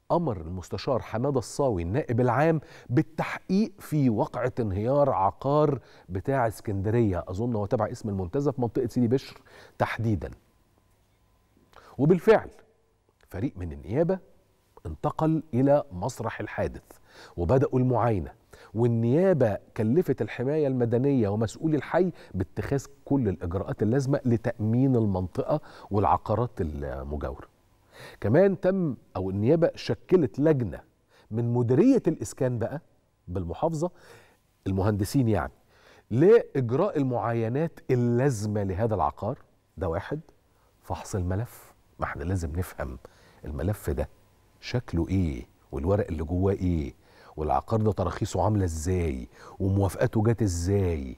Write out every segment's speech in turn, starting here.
امر المستشار حماده الصاوي النائب العام بالتحقيق في وقعه انهيار عقار بتاع اسكندريه اظن هو تبع اسم المنتزه في منطقه سيدي بشر تحديدا وبالفعل فريق من النيابه انتقل الى مسرح الحادث وبداوا المعاينه والنيابه كلفت الحمايه المدنيه ومسؤولي الحي باتخاذ كل الاجراءات اللازمه لتامين المنطقه والعقارات المجاوره كمان تم او النيابه شكلت لجنه من مديريه الاسكان بقى بالمحافظه المهندسين يعني لاجراء المعاينات اللازمه لهذا العقار ده واحد فحص الملف ما احنا لازم نفهم الملف ده شكله ايه والورق اللي جواه ايه والعقار ده تراخيصه عامله ازاي وموافقاته جت ازاي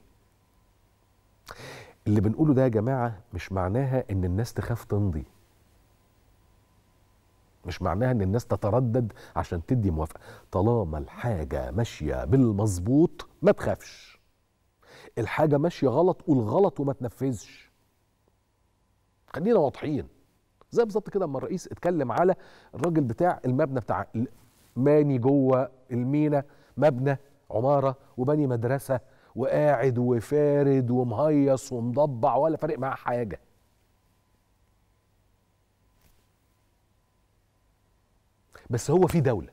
اللي بنقوله ده يا جماعه مش معناها ان الناس تخاف تمضي مش معناها ان الناس تتردد عشان تدي موافقه طالما الحاجه ماشيه بالمظبوط ما تخافش الحاجه ماشيه غلط قول غلط وما تنفذش خلينا واضحين زي بالظبط كده اما الرئيس اتكلم على الراجل بتاع المبنى بتاع ماني جوه المينا مبنى عماره وبني مدرسه وقاعد وفارد ومهيص ومضبع ولا فارق معاه حاجه بس هو في دولة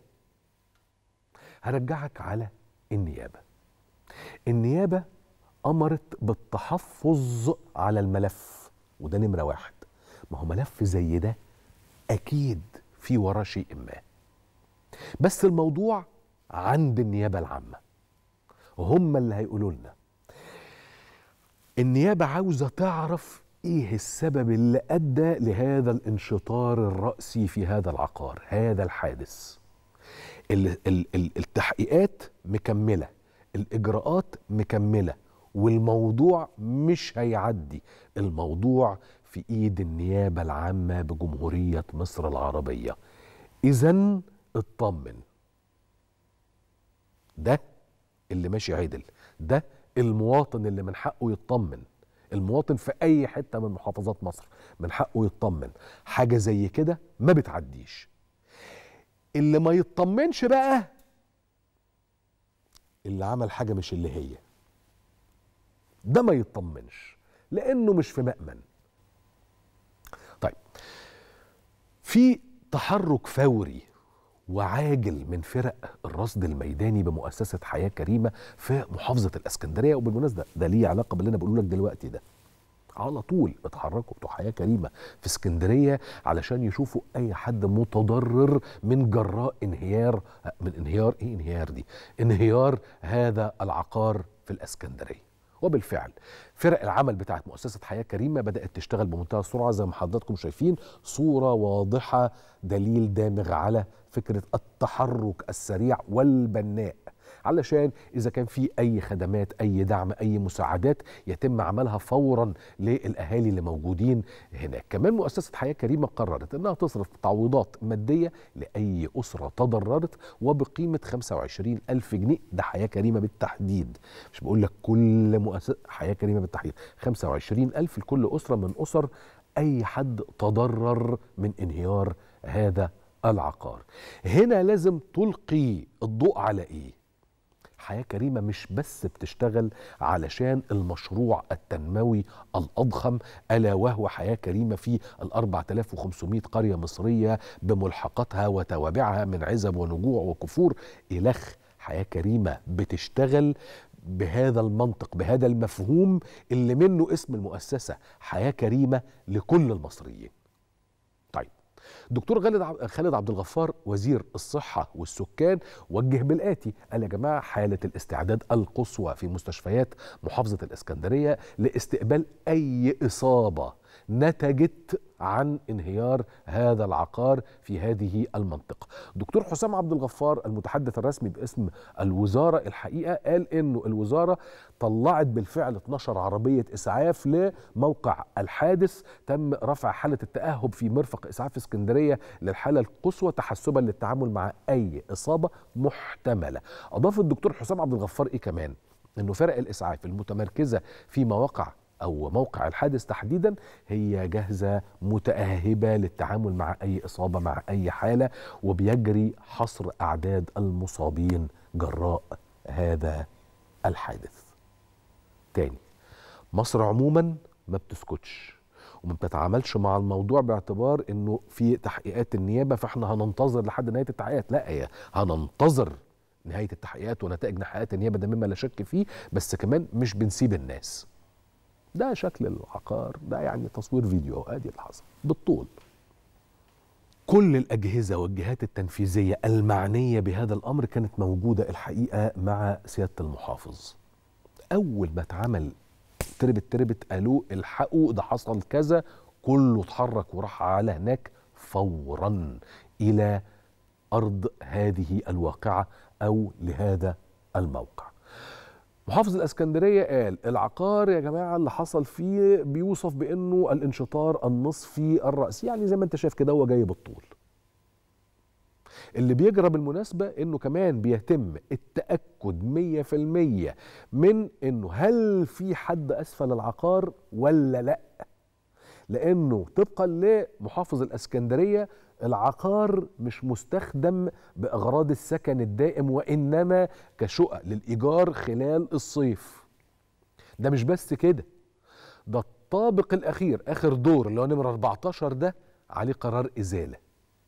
هرجعك على النيابة النيابة أمرت بالتحفظ على الملف وده نمرة واحد ما هو ملف زي ده أكيد في وراه شيء ما بس الموضوع عند النيابة العامة هم اللي هيقولوا لنا النيابة عاوزة تعرف ايه السبب اللي ادى لهذا الانشطار الراسي في هذا العقار هذا الحادث التحقيقات مكمله الاجراءات مكمله والموضوع مش هيعدي الموضوع في ايد النيابه العامه بجمهوريه مصر العربيه اذا اطمن ده اللي ماشي عدل ده المواطن اللي من حقه يطمن المواطن في اي حته من محافظات مصر من حقه يطمن حاجه زي كده ما بتعديش اللي ما يطمنش بقى اللي عمل حاجه مش اللي هي ده ما يطمنش لانه مش في مأمن طيب في تحرك فوري وعاجل من فرق الرصد الميداني بمؤسسه حياه كريمه في محافظه الاسكندريه وبالمناسبه ده ليه علاقه باللي انا بقوله لك دلوقتي ده على طول اتحركوا بتوع حياه كريمه في اسكندريه علشان يشوفوا اي حد متضرر من جراء انهيار من انهيار ايه انهيار دي انهيار هذا العقار في الاسكندريه وبالفعل فرق العمل بتاعت مؤسسة حياة كريمة بدأت تشتغل بمنتهى السرعة زي ما حضراتكم شايفين صورة واضحة دليل دامغ على فكرة التحرك السريع والبناء علشان اذا كان في اي خدمات اي دعم اي مساعدات يتم عملها فورا للاهالي اللي موجودين هناك كمان مؤسسه حياه كريمه قررت انها تصرف تعويضات ماديه لاي اسره تضررت وبقيمه 25 الف جنيه ده حياه كريمه بالتحديد مش بقول لك كل مؤسسه حياه كريمه بالتحديد 25 الف لكل اسره من اسر اي حد تضرر من انهيار هذا العقار هنا لازم تلقي الضوء على ايه حياة كريمة مش بس بتشتغل علشان المشروع التنموي الأضخم ألا وهو حياة كريمة في ال 4500 قرية مصرية بملحقاتها وتوابعها من عزب ونجوع وكفور إلخ حياة كريمة بتشتغل بهذا المنطق بهذا المفهوم اللي منه اسم المؤسسة حياة كريمة لكل المصريين دكتور خالد خالد عبد الغفار وزير الصحه والسكان وجه بالاتي قال يا جماعه حاله الاستعداد القصوى في مستشفيات محافظه الاسكندريه لاستقبال اي اصابه نتجت عن انهيار هذا العقار في هذه المنطقة دكتور حسام عبد الغفار المتحدث الرسمي باسم الوزارة الحقيقة قال انه الوزارة طلعت بالفعل 12 عربية اسعاف لموقع الحادث تم رفع حالة التأهب في مرفق اسعاف اسكندرية للحالة القصوى تحسبا للتعامل مع اي اصابة محتملة اضاف الدكتور حسام عبد الغفار ايه كمان انه فرق الاسعاف المتمركزة في مواقع او موقع الحادث تحديدا هي جاهزه متاهبه للتعامل مع اي اصابه مع اي حاله وبيجري حصر اعداد المصابين جراء هذا الحادث. تاني مصر عموما ما بتسكتش وما بتتعاملش مع الموضوع باعتبار انه في تحقيقات النيابه فاحنا هننتظر لحد نهايه التحقيقات لا هي هننتظر نهايه التحقيقات ونتائج تحقيقات النيابه ده مما لا شك فيه بس كمان مش بنسيب الناس ده شكل العقار ده يعني تصوير فيديو ادي اللي حصل بالطول كل الاجهزه والجهات التنفيذيه المعنيه بهذا الامر كانت موجوده الحقيقه مع سياده المحافظ اول ما اتعمل تربت تربت قالوا الحقوا ده حصل كذا كله اتحرك وراح على هناك فورا الى ارض هذه الواقعه او لهذا الموقع محافظ الاسكندريه قال العقار يا جماعه اللي حصل فيه بيوصف بانه الانشطار النصفي الراسي يعني زي ما انت شايف كده هو جاي بالطول اللي بيجرى بالمناسبة انه كمان بيتم التأكد مية في المية من انه هل في حد اسفل العقار ولا لا لانه طبقا لمحافظ الاسكندرية العقار مش مستخدم باغراض السكن الدائم وانما كشقق للايجار خلال الصيف ده مش بس كده ده الطابق الاخير اخر دور اللي هو نمره 14 ده عليه قرار ازاله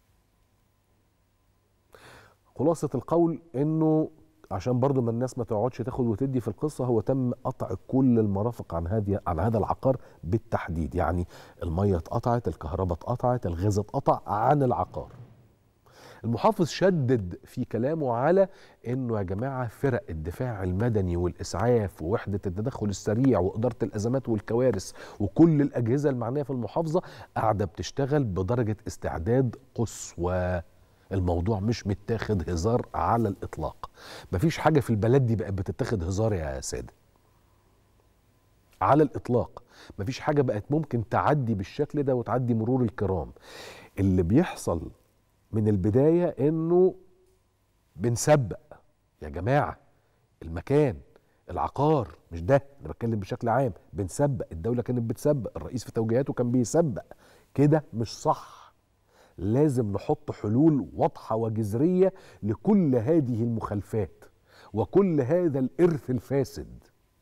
خلاصة القول انه عشان برضو ما الناس ما تقعدش تاخد وتدي في القصة هو تم قطع كل المرافق عن هذه عن هذا العقار بالتحديد يعني المية اتقطعت الكهرباء اتقطعت الغاز اتقطع عن العقار المحافظ شدد في كلامه على انه يا جماعه فرق الدفاع المدني والاسعاف ووحده التدخل السريع واداره الازمات والكوارث وكل الاجهزه المعنيه في المحافظه قاعده بتشتغل بدرجه استعداد قصوى الموضوع مش متاخد هزار على الاطلاق مفيش حاجه في البلد دي بقت بتتاخد هزار يا ساده على الاطلاق مفيش حاجه بقت ممكن تعدي بالشكل ده وتعدي مرور الكرام اللي بيحصل من البدايه انه بنسبق يا جماعه المكان العقار مش ده انا بتكلم بشكل عام بنسبق الدوله كانت بتسبق الرئيس في توجيهاته كان بيسبق كده مش صح لازم نحط حلول واضحه وجذريه لكل هذه المخالفات وكل هذا الارث الفاسد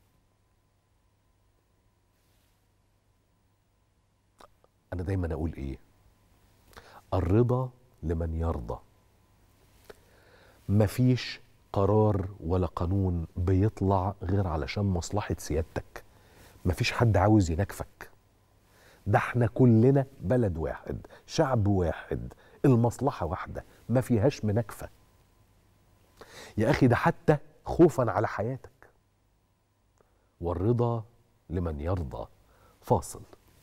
انا دايما اقول ايه الرضا لمن يرضى مفيش قرار ولا قانون بيطلع غير علشان مصلحه سيادتك مفيش حد عاوز ينكفك ده احنا كلنا بلد واحد شعب واحد المصلحة واحدة ما فيهاش مناكفة يا أخي ده حتى خوفا على حياتك والرضا لمن يرضى فاصل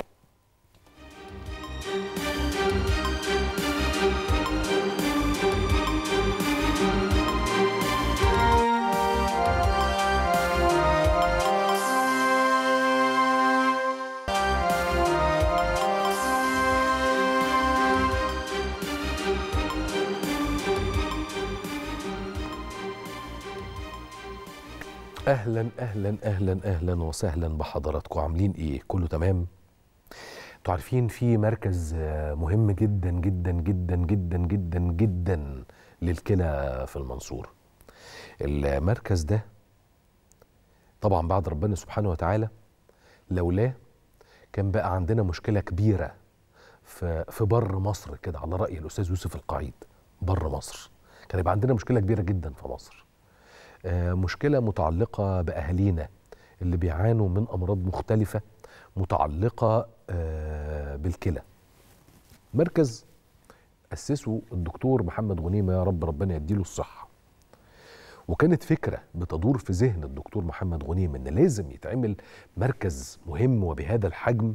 اهلا اهلا اهلا اهلا وسهلا بحضراتكم عاملين ايه كله تمام انتوا عارفين في مركز آه، مهم جدا جدا جدا جدا جدا جدا للكلى في المنصورة المركز ده طبعا بعد ربنا سبحانه وتعالى لولاه كان بقى عندنا مشكلة كبيرة في في بر مصر كده على رأي الأستاذ يوسف القعيد بر مصر كان يبقى عندنا مشكلة كبيرة جدا في مصر آه، مشكلة متعلقة بأهالينا اللي بيعانوا من أمراض مختلفة متعلقة آه، بالكلى مركز أسسه الدكتور محمد غنيمة يا رب ربنا يديله الصحة وكانت فكرة بتدور في ذهن الدكتور محمد غنيم إن لازم يتعمل مركز مهم وبهذا الحجم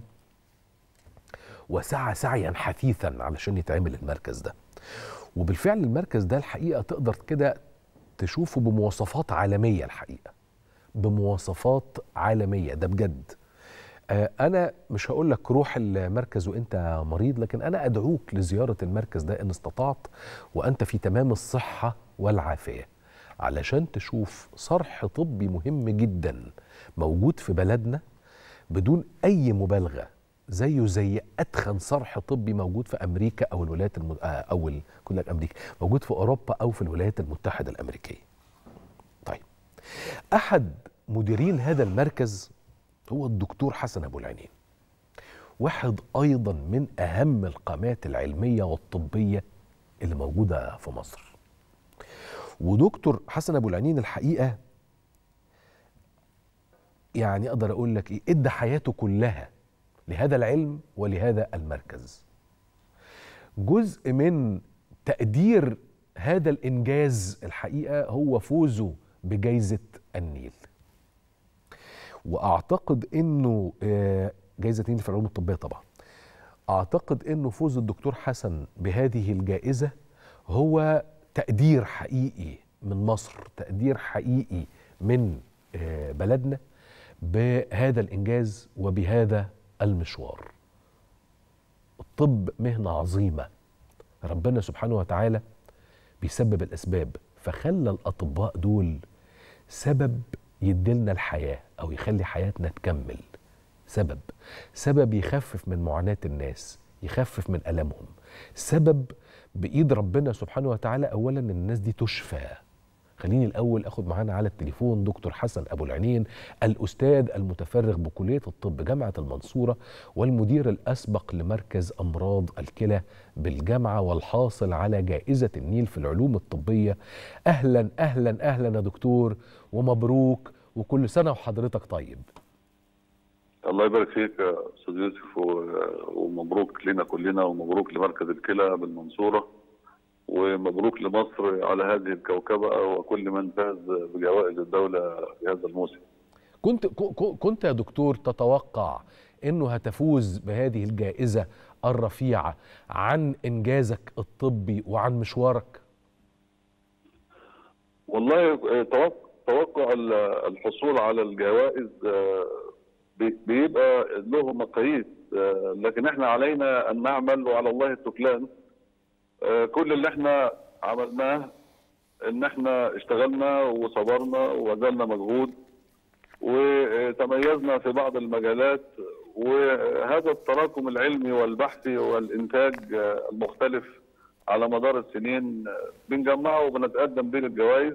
وسعى سعيا حثيثا علشان يتعمل المركز ده وبالفعل المركز ده الحقيقة تقدر كده تشوفه بمواصفات عالمية الحقيقة بمواصفات عالمية ده بجد آه، أنا مش هقول لك روح المركز وأنت مريض لكن أنا أدعوك لزيارة المركز ده إن استطعت وأنت في تمام الصحة والعافية علشان تشوف صرح طبي مهم جدا موجود في بلدنا بدون اي مبالغه زيه زي اتخن صرح طبي موجود في امريكا او الولايات المد... آه، او ال... كل امريكا موجود في اوروبا او في الولايات المتحده الامريكيه. طيب احد مديرين هذا المركز هو الدكتور حسن ابو العينين. واحد ايضا من اهم القامات العلميه والطبيه اللي موجوده في مصر. ودكتور حسن ابو العينين الحقيقه يعني اقدر اقول لك ايه ادى حياته كلها لهذا العلم ولهذا المركز جزء من تقدير هذا الانجاز الحقيقه هو فوزه بجائزه النيل واعتقد انه آه، جائزه النيل في العلوم الطبيه طبعا اعتقد انه فوز الدكتور حسن بهذه الجائزه هو تقدير حقيقي من مصر تقدير حقيقي من آه، بلدنا بهذا الانجاز وبهذا المشوار الطب مهنه عظيمه ربنا سبحانه وتعالى بيسبب الاسباب فخلى الاطباء دول سبب يديلنا الحياه او يخلي حياتنا تكمل سبب سبب يخفف من معاناه الناس يخفف من المهم سبب بايد ربنا سبحانه وتعالى اولا ان الناس دي تشفى خليني الاول اخد معانا على التليفون دكتور حسن ابو العينين الاستاذ المتفرغ بكليه الطب جامعه المنصوره والمدير الاسبق لمركز امراض الكلى بالجامعه والحاصل على جائزه النيل في العلوم الطبيه اهلا اهلا اهلا يا دكتور ومبروك وكل سنه وحضرتك طيب الله يبارك فيك يا استاذ يوسف و- ومبروك لنا كلنا ومبروك لمركز الكلى بالمنصوره ومبروك لمصر على هذه الكوكبه وكل من فاز بجوائز الدوله في هذا الموسم. كنت ك- ك- كنت يا دكتور تتوقع انه هتفوز بهذه الجائزه الرفيعه عن انجازك الطبي وعن مشوارك والله آه، توق- توقع ال- الحصول على الجوائز آه، بي- بيبقى له مقاييس آه، لكن احنا علينا ان نعمل وعلى الله التكلان آه، كل اللي احنا عملناه ان احنا اشتغلنا وصبرنا وبذلنا مجهود وتميزنا في بعض المجالات وهذا التراكم العلمي والبحثي والانتاج آه، المختلف على مدار السنين آه، بنجمعه وبنتقدم بين الجوائز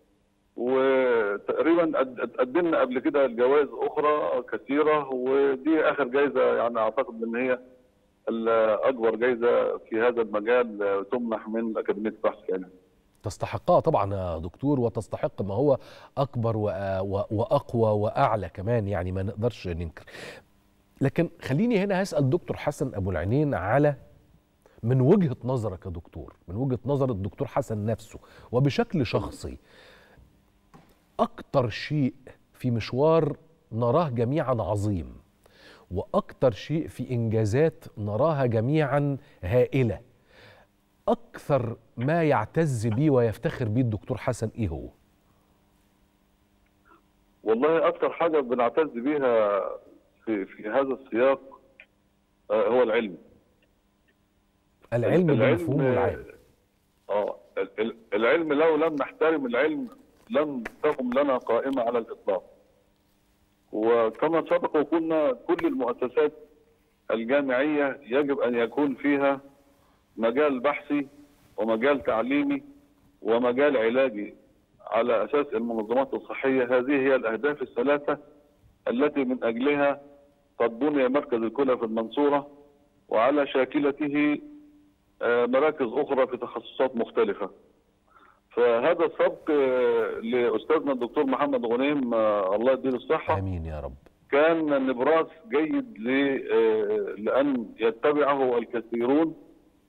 وتقريبا قد- قدمنا قبل كده الجوائز اخرى كثيره ودي اخر جائزه يعني اعتقد ان هي ال- اكبر جائزه في هذا المجال آه، تمنح من اكاديميه البحث العلمي. تستحقها طبعا يا دكتور وتستحق ما هو اكبر وأ- و- واقوى واعلى كمان يعني ما نقدرش ننكر لكن خليني هنا هسال دكتور حسن ابو العينين على من وجهه نظرك يا دكتور من وجهه نظر الدكتور حسن نفسه وبشكل شخصي اكتر شيء في مشوار نراه جميعا عظيم واكتر شيء في انجازات نراها جميعا هائله اكثر ما يعتز بيه ويفتخر بيه الدكتور حسن ايه هو والله اكثر حاجه بنعتز بيها في في هذا السياق آه، هو العلم. العلم بمفهومه العام اه ال- ال- العلم لو لم نحترم العلم لن تقم لنا قائمه على الاطلاق. وكما سبق وقلنا كل المؤسسات الجامعيه يجب ان يكون فيها مجال بحثي ومجال تعليمي ومجال علاجي على اساس المنظمات الصحيه هذه هي الاهداف الثلاثه التي من اجلها قد بني مركز الكلى في المنصوره وعلى شاكلته آه، مراكز اخرى في تخصصات مختلفه. فهذا السبق آه، لاستاذنا الدكتور محمد غنيم آه، الله يديله الصحه امين يا رب كان نبراس جيد ل- آه، لأن يتبعه الكثيرون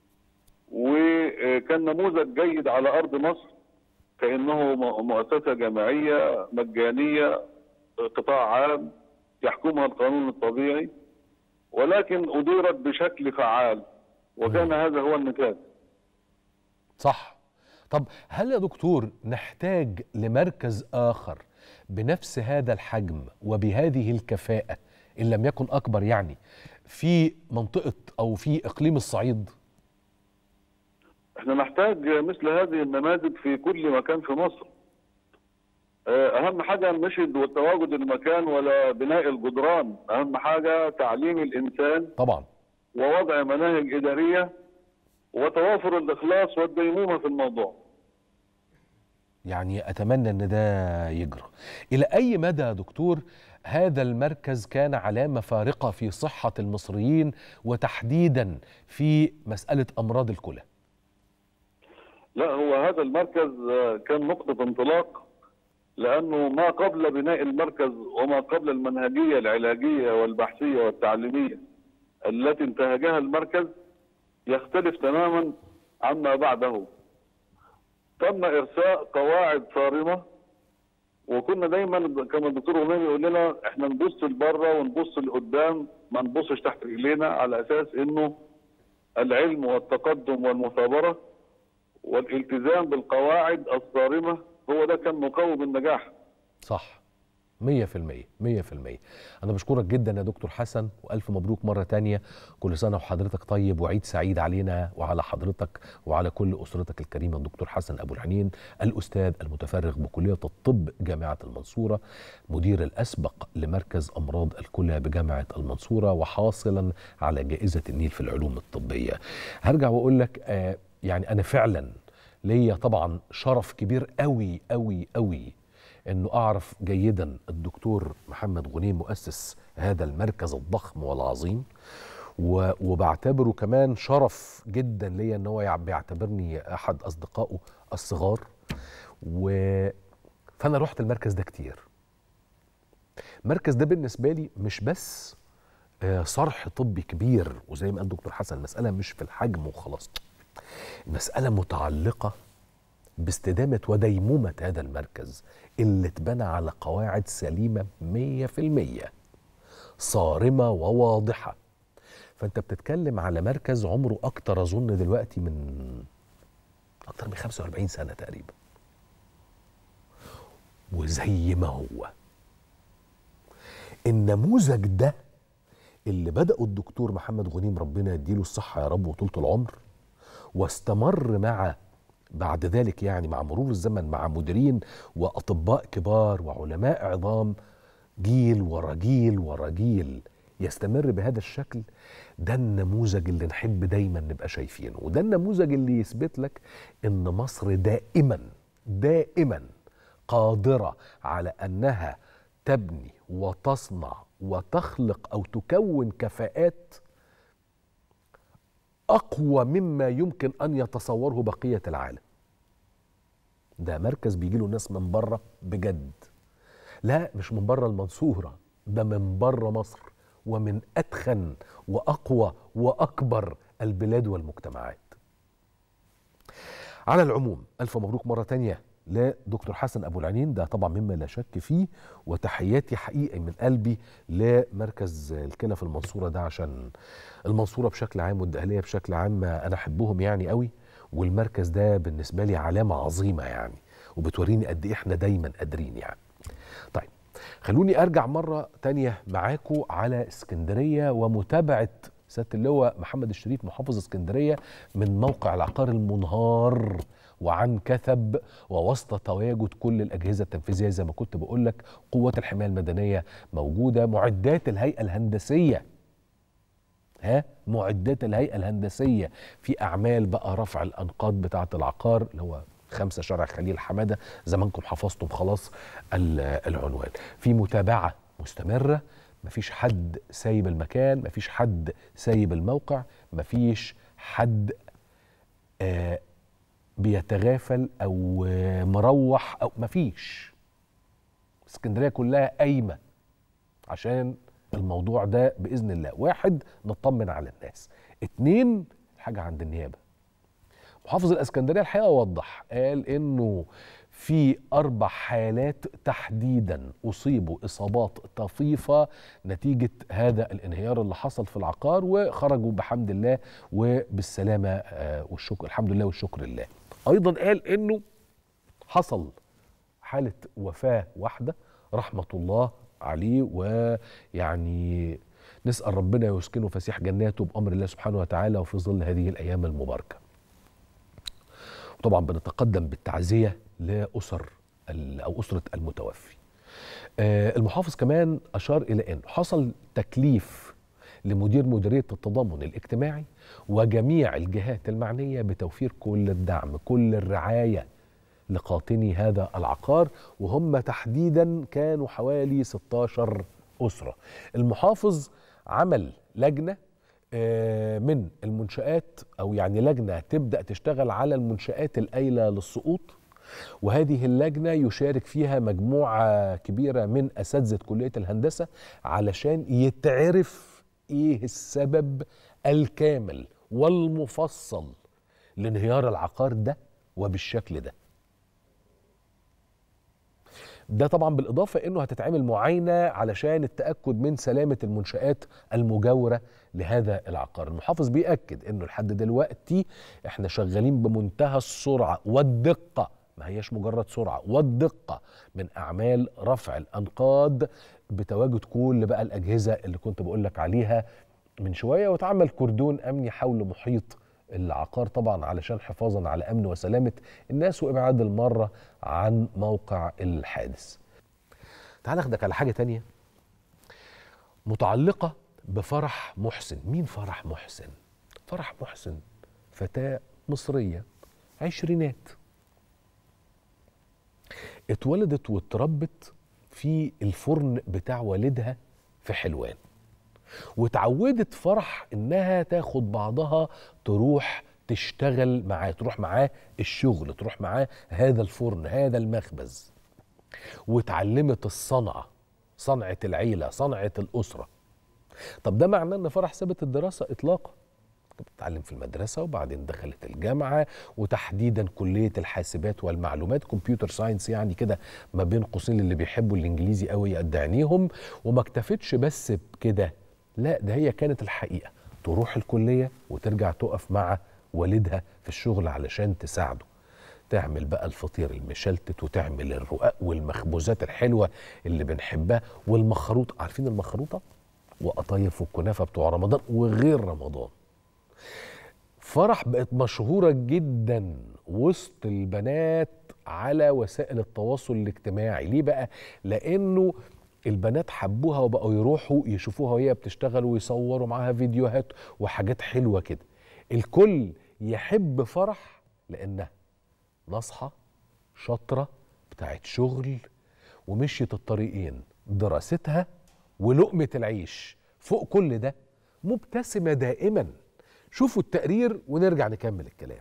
وكان نموذج جيد على أرض مصر كأنه م- مؤسسة جامعية مجانية قطاع عام يحكمها القانون الطبيعي ولكن أديرت بشكل فعال وكان هذا هو النتاج صح طب هل يا دكتور نحتاج لمركز اخر بنفس هذا الحجم وبهذه الكفاءه ان لم يكن اكبر يعني في منطقه او في اقليم الصعيد احنا نحتاج مثل هذه النماذج في كل مكان في مصر آه، اهم حاجه مش تواجد المكان ولا بناء الجدران اهم حاجه تعليم الانسان طبعا ووضع مناهج اداريه وتوافر الاخلاص والديمومه في الموضوع يعني اتمنى ان ده يجرى الى اي مدى يا دكتور هذا المركز كان علامه فارقه في صحه المصريين وتحديدا في مساله امراض الكلى لا هو هذا المركز آه، كان نقطه انطلاق لانه ما قبل بناء المركز وما قبل المنهجيه العلاجيه والبحثيه والتعليميه التي انتهجها المركز يختلف تماما عما بعده تم ارساء قواعد صارمه وكنا دايما كما الدكتور غنيمي يقول لنا احنا نبص لبره ونبص لقدام ما نبصش تحت رجلينا على اساس انه العلم والتقدم والمثابره والالتزام بالقواعد الصارمه هو ده كان مقوم النجاح صح مية في المية مية في المية أنا بشكرك جدا يا دكتور حسن وألف مبروك مرة تانية كل سنة وحضرتك طيب وعيد سعيد علينا وعلى حضرتك وعلى كل أسرتك الكريمة الدكتور حسن أبو العنين الأستاذ المتفرغ بكلية الطب جامعة المنصورة مدير الأسبق لمركز أمراض الكلى بجامعة المنصورة وحاصلا على جائزة النيل في العلوم الطبية هرجع وأقول لك آه يعني أنا فعلا ليا طبعا شرف كبير قوي قوي قوي انه اعرف جيدا الدكتور محمد غنيم مؤسس هذا المركز الضخم والعظيم و- وبعتبره كمان شرف جدا ليا ان هو يع- بيعتبرني احد اصدقائه الصغار و فانا رحت المركز ده كتير المركز ده بالنسبه لي مش بس آه، صرح طبي كبير وزي ما قال دكتور حسن المساله مش في الحجم وخلاص المساله متعلقه باستدامة وديمومة هذا المركز اللي اتبنى على قواعد سليمة مية في المية صارمة وواضحة فانت بتتكلم على مركز عمره أكتر أظن دلوقتي من أكتر من 45 سنة تقريبا وزي ما هو النموذج ده اللي بدأه الدكتور محمد غنيم ربنا يديله الصحة يا رب وطولة العمر واستمر مع بعد ذلك يعني مع مرور الزمن مع مديرين واطباء كبار وعلماء عظام جيل ورا جيل ورا جيل يستمر بهذا الشكل ده النموذج اللي نحب دايما نبقى شايفينه وده النموذج اللي يثبت لك ان مصر دائما دائما قادره على انها تبني وتصنع وتخلق او تكون كفاءات اقوى مما يمكن ان يتصوره بقيه العالم ده مركز بيجي له ناس من بره بجد لا مش من بره المنصوره ده من بره مصر ومن اتخن واقوى واكبر البلاد والمجتمعات على العموم الف مبروك مره تانية لدكتور حسن ابو العنين ده طبعا مما لا شك فيه وتحياتي حقيقي من قلبي لمركز الكلى في المنصوره ده عشان المنصوره بشكل عام والدقهليه بشكل عام انا احبهم يعني قوي والمركز ده بالنسبه لي علامه عظيمه يعني وبتوريني قد ايه احنا دايما قادرين يعني طيب خلوني ارجع مره تانية معاكم على اسكندريه ومتابعه سياده اللواء محمد الشريف محافظ اسكندريه من موقع العقار المنهار وعن كثب ووسط تواجد كل الاجهزه التنفيذيه زي ما كنت بقول لك قوات الحمايه المدنيه موجوده معدات الهيئه الهندسيه ها معدات الهيئه الهندسيه في اعمال بقى رفع الانقاض بتاعه العقار اللي هو خمسة شارع خليل حمادة زمانكم حفظتم خلاص ال- العنوان في متابعة مستمرة مفيش حد سايب المكان مفيش حد سايب الموقع مفيش حد آه بيتغافل او آه مروح او مفيش اسكندريه كلها قايمه عشان الموضوع ده باذن الله واحد نطمن على الناس اتنين حاجه عند النيابه محافظ الاسكندريه الحقيقه وضح قال انه في اربع حالات تحديدا اصيبوا اصابات طفيفه نتيجه هذا الانهيار اللي حصل في العقار وخرجوا بحمد الله وبالسلامه آه، والشكر الحمد لله والشكر لله ايضا قال انه حصل حاله وفاه واحده رحمه الله عليه ويعني نسال ربنا يسكنه فسيح جناته بامر الله سبحانه وتعالى وفي ظل هذه الايام المباركه. وطبعا بنتقدم بالتعزيه لاسر ال- او اسره المتوفي آه، المحافظ كمان اشار الى انه حصل تكليف لمدير مديريه التضامن الاجتماعي وجميع الجهات المعنيه بتوفير كل الدعم كل الرعايه لقاطني هذا العقار وهم تحديدا كانوا حوالي 16 اسره المحافظ عمل لجنه آه، من المنشآت أو يعني لجنة تبدأ تشتغل على المنشآت الأيلة للسقوط وهذه اللجنة يشارك فيها مجموعة كبيرة من أساتذة كلية الهندسة علشان يتعرف إيه السبب الكامل والمفصل لانهيار العقار ده وبالشكل ده ده طبعا بالإضافة إنه هتتعمل معاينة علشان التأكد من سلامة المنشآت المجاورة لهذا العقار المحافظ بيأكد إنه لحد دلوقتي إحنا شغالين بمنتهى السرعة والدقة ما هياش مجرد سرعة والدقة من أعمال رفع الأنقاض بتواجد كل بقى الأجهزة اللي كنت بقول لك عليها من شوية وتعمل كردون أمني حول محيط العقار طبعا علشان حفاظا على امن وسلامه الناس وابعاد المره عن موقع الحادث. تعال اخدك على حاجه تانية متعلقه بفرح محسن، مين فرح محسن؟ فرح محسن فتاه مصريه عشرينات اتولدت واتربت في الفرن بتاع والدها في حلوان وتعودت فرح انها تاخد بعضها تروح تشتغل معاه تروح معاه الشغل تروح معاه هذا الفرن هذا المخبز واتعلمت الصنعة صنعة العيلة صنعة الأسرة طب ده معناه ان فرح سابت الدراسة إطلاقا كانت بتتعلم في المدرسة وبعدين دخلت الجامعة وتحديدا كلية الحاسبات والمعلومات كمبيوتر ساينس يعني كده ما بين قوسين اللي بيحبوا الإنجليزي قوي قد عينيهم وما اكتفتش بس بكده لا ده هي كانت الحقيقة تروح الكلية وترجع تقف مع والدها في الشغل علشان تساعده تعمل بقى الفطير المشلتت وتعمل الرقاق والمخبوزات الحلوة اللي بنحبها والمخروط عارفين المخروطة وقطايف والكنافة بتوع رمضان وغير رمضان فرح بقت مشهورة جدا وسط البنات على وسائل التواصل الاجتماعي ليه بقى؟ لأنه البنات حبوها وبقوا يروحوا يشوفوها وهي بتشتغل ويصوروا معاها فيديوهات وحاجات حلوة كده الكل يحب فرح لأنها ناصحة شاطرة بتاعت شغل ومشيت الطريقين دراستها ولقمة العيش فوق كل ده مبتسمة دائما شوفوا التقرير ونرجع نكمل الكلام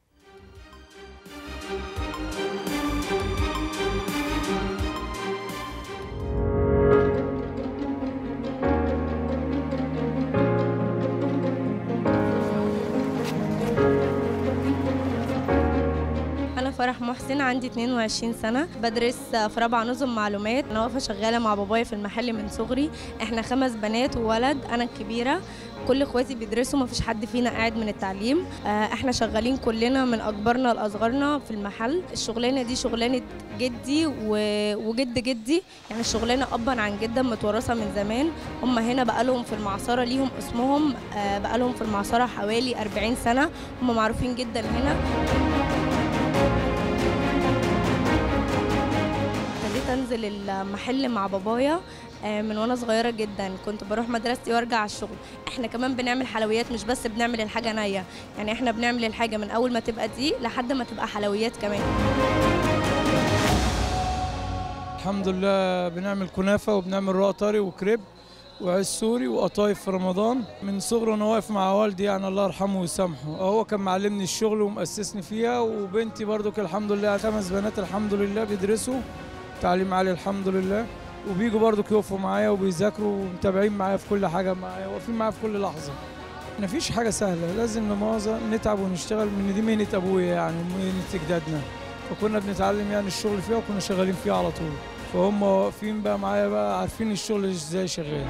أنا فرح محسن عندي 22 سنة بدرس في رابعة نظم معلومات أنا واقفة شغالة مع بابايا في المحل من صغري إحنا خمس بنات وولد أنا الكبيرة كل اخواتي بيدرسوا مفيش حد فينا قاعد من التعليم آه، احنا شغالين كلنا من اكبرنا لاصغرنا في المحل الشغلانه دي شغلانه جدي و- وجد جدي يعني الشغلانه ابا عن جدا متورثه من زمان هم هنا بقالهم في المعصره ليهم اسمهم آه، بقالهم في المعصره حوالي 40 سنه هم معروفين جدا هنا ابتديت انزل المحل مع بابايا آه، من وانا صغيره جدا كنت بروح مدرستي وارجع على الشغل احنا كمان بنعمل حلويات مش بس بنعمل الحاجه نيه يعني احنا بنعمل الحاجه من اول ما تبقى دي لحد ما تبقى حلويات كمان الحمد لله بنعمل كنافة وبنعمل رق طري وكريب وعيش سوري وقطايف في رمضان من صغري وانا واقف مع والدي يعني الله يرحمه ويسامحه هو كان معلمني الشغل ومؤسسني فيها وبنتي برضو كان الحمد لله خمس بنات الحمد لله بيدرسوا تعليم عالي الحمد لله وبيجوا برضو يقفوا معايا وبيذاكروا ومتابعين معايا في كل حاجة معايا واقفين معايا في كل لحظة مفيش حاجة سهلة لازم نماظة نتعب ونشتغل من دي مهنة أبويا يعني مهنة أجدادنا فكنا بنتعلم يعني الشغل فيها وكنا شغالين فيها على طول فهم واقفين بقى معايا بقى عارفين الشغل ازاي شغال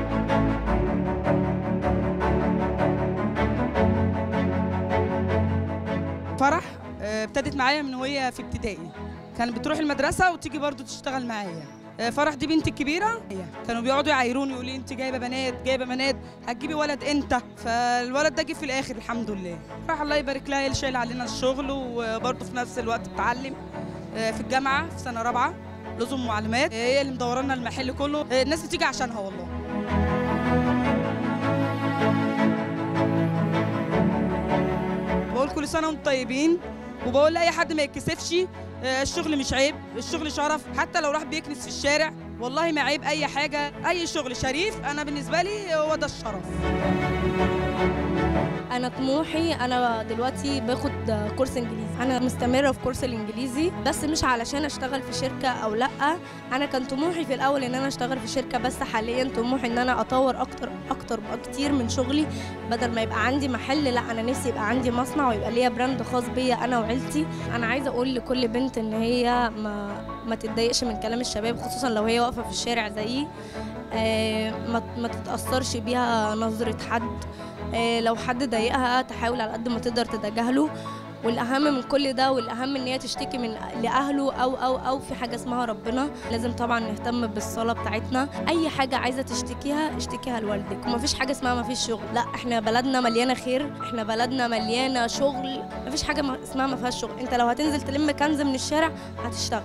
فرح آه، ابتدت معايا من وهي في ابتدائي كانت بتروح المدرسه وتيجي برضو تشتغل معايا آه، فرح دي بنتي الكبيره كانوا بيقعدوا يعايروني يقولوا لي انت جايبه بنات جايبه بنات هتجيبي ولد امتى فالولد ده جه في الاخر الحمد لله فرح الله يبارك لها هي اللي شايله علينا الشغل وبرضه في نفس الوقت بتعلم آه، في الجامعه في سنه رابعه لزم معلومات آه، هي اللي مدوره لنا المحل كله آه، الناس بتيجي عشانها والله بقول كل سنه وانتم طيبين وبقول لاي حد ما يتكسفش آه، الشغل مش عيب الشغل شرف حتى لو راح بيكنس في الشارع والله ما عيب اي حاجه اي شغل شريف انا بالنسبه لي هو ده الشرف انا طموحي انا دلوقتي باخد كورس انجليزي انا مستمره في كورس الانجليزي بس مش علشان اشتغل في شركه او لا انا كان طموحي في الاول ان انا اشتغل في شركه بس حاليا طموحي ان انا اطور اكتر اكتر بكتير من شغلي بدل ما يبقى عندي محل لا انا نفسي يبقى عندي مصنع ويبقى ليا براند خاص بيا انا وعيلتي انا عايزه اقول لكل بنت ان هي ما ما تتضايقش من كلام الشباب خصوصا لو هي واقفه في الشارع زيي آه، ما ما تتاثرش بيها نظره حد آه، لو حد ضايقها تحاول على قد ما تقدر تتجاهله والاهم من كل ده والاهم ان هي تشتكي من لاهله او او او في حاجه اسمها ربنا لازم طبعا نهتم بالصلاه بتاعتنا اي حاجه عايزه تشتكيها اشتكيها لوالدك ومفيش حاجه اسمها مفيش شغل لا احنا بلدنا مليانه خير احنا بلدنا مليانه شغل مفيش حاجه م- اسمها ما فيهاش شغل انت لو هتنزل تلم كنز من الشارع هتشتغل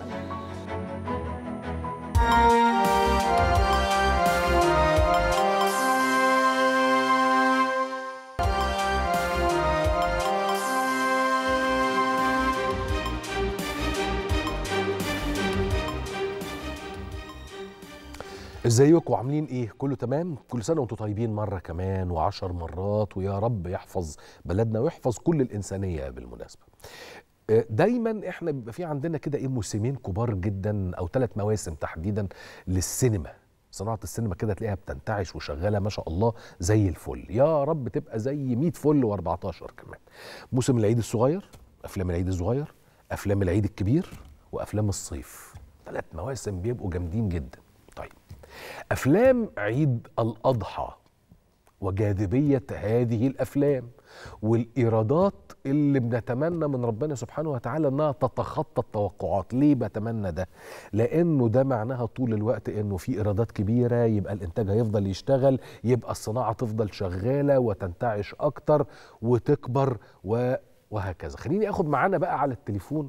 ازيكم عاملين ايه كله تمام كل سنه وانتم طيبين مره كمان وعشر مرات ويا رب يحفظ بلدنا ويحفظ كل الانسانيه بالمناسبه آه، دايما احنا بيبقى في عندنا كده ايه موسمين كبار جدا او ثلاث مواسم تحديدا للسينما صناعه السينما كده تلاقيها بتنتعش وشغاله ما شاء الله زي الفل يا رب تبقى زي 100 فل و14 كمان موسم العيد الصغير افلام العيد الصغير افلام العيد الكبير وافلام الصيف ثلاث مواسم بيبقوا جامدين جدا طيب افلام عيد الاضحى وجاذبيه هذه الافلام والايرادات اللي بنتمنى من ربنا سبحانه وتعالى انها تتخطى التوقعات ليه بتمنى ده لانه ده معناها طول الوقت انه في ايرادات كبيره يبقى الانتاج هيفضل يشتغل يبقى الصناعه تفضل شغاله وتنتعش اكتر وتكبر و وهكذا خليني اخد معانا بقى على التليفون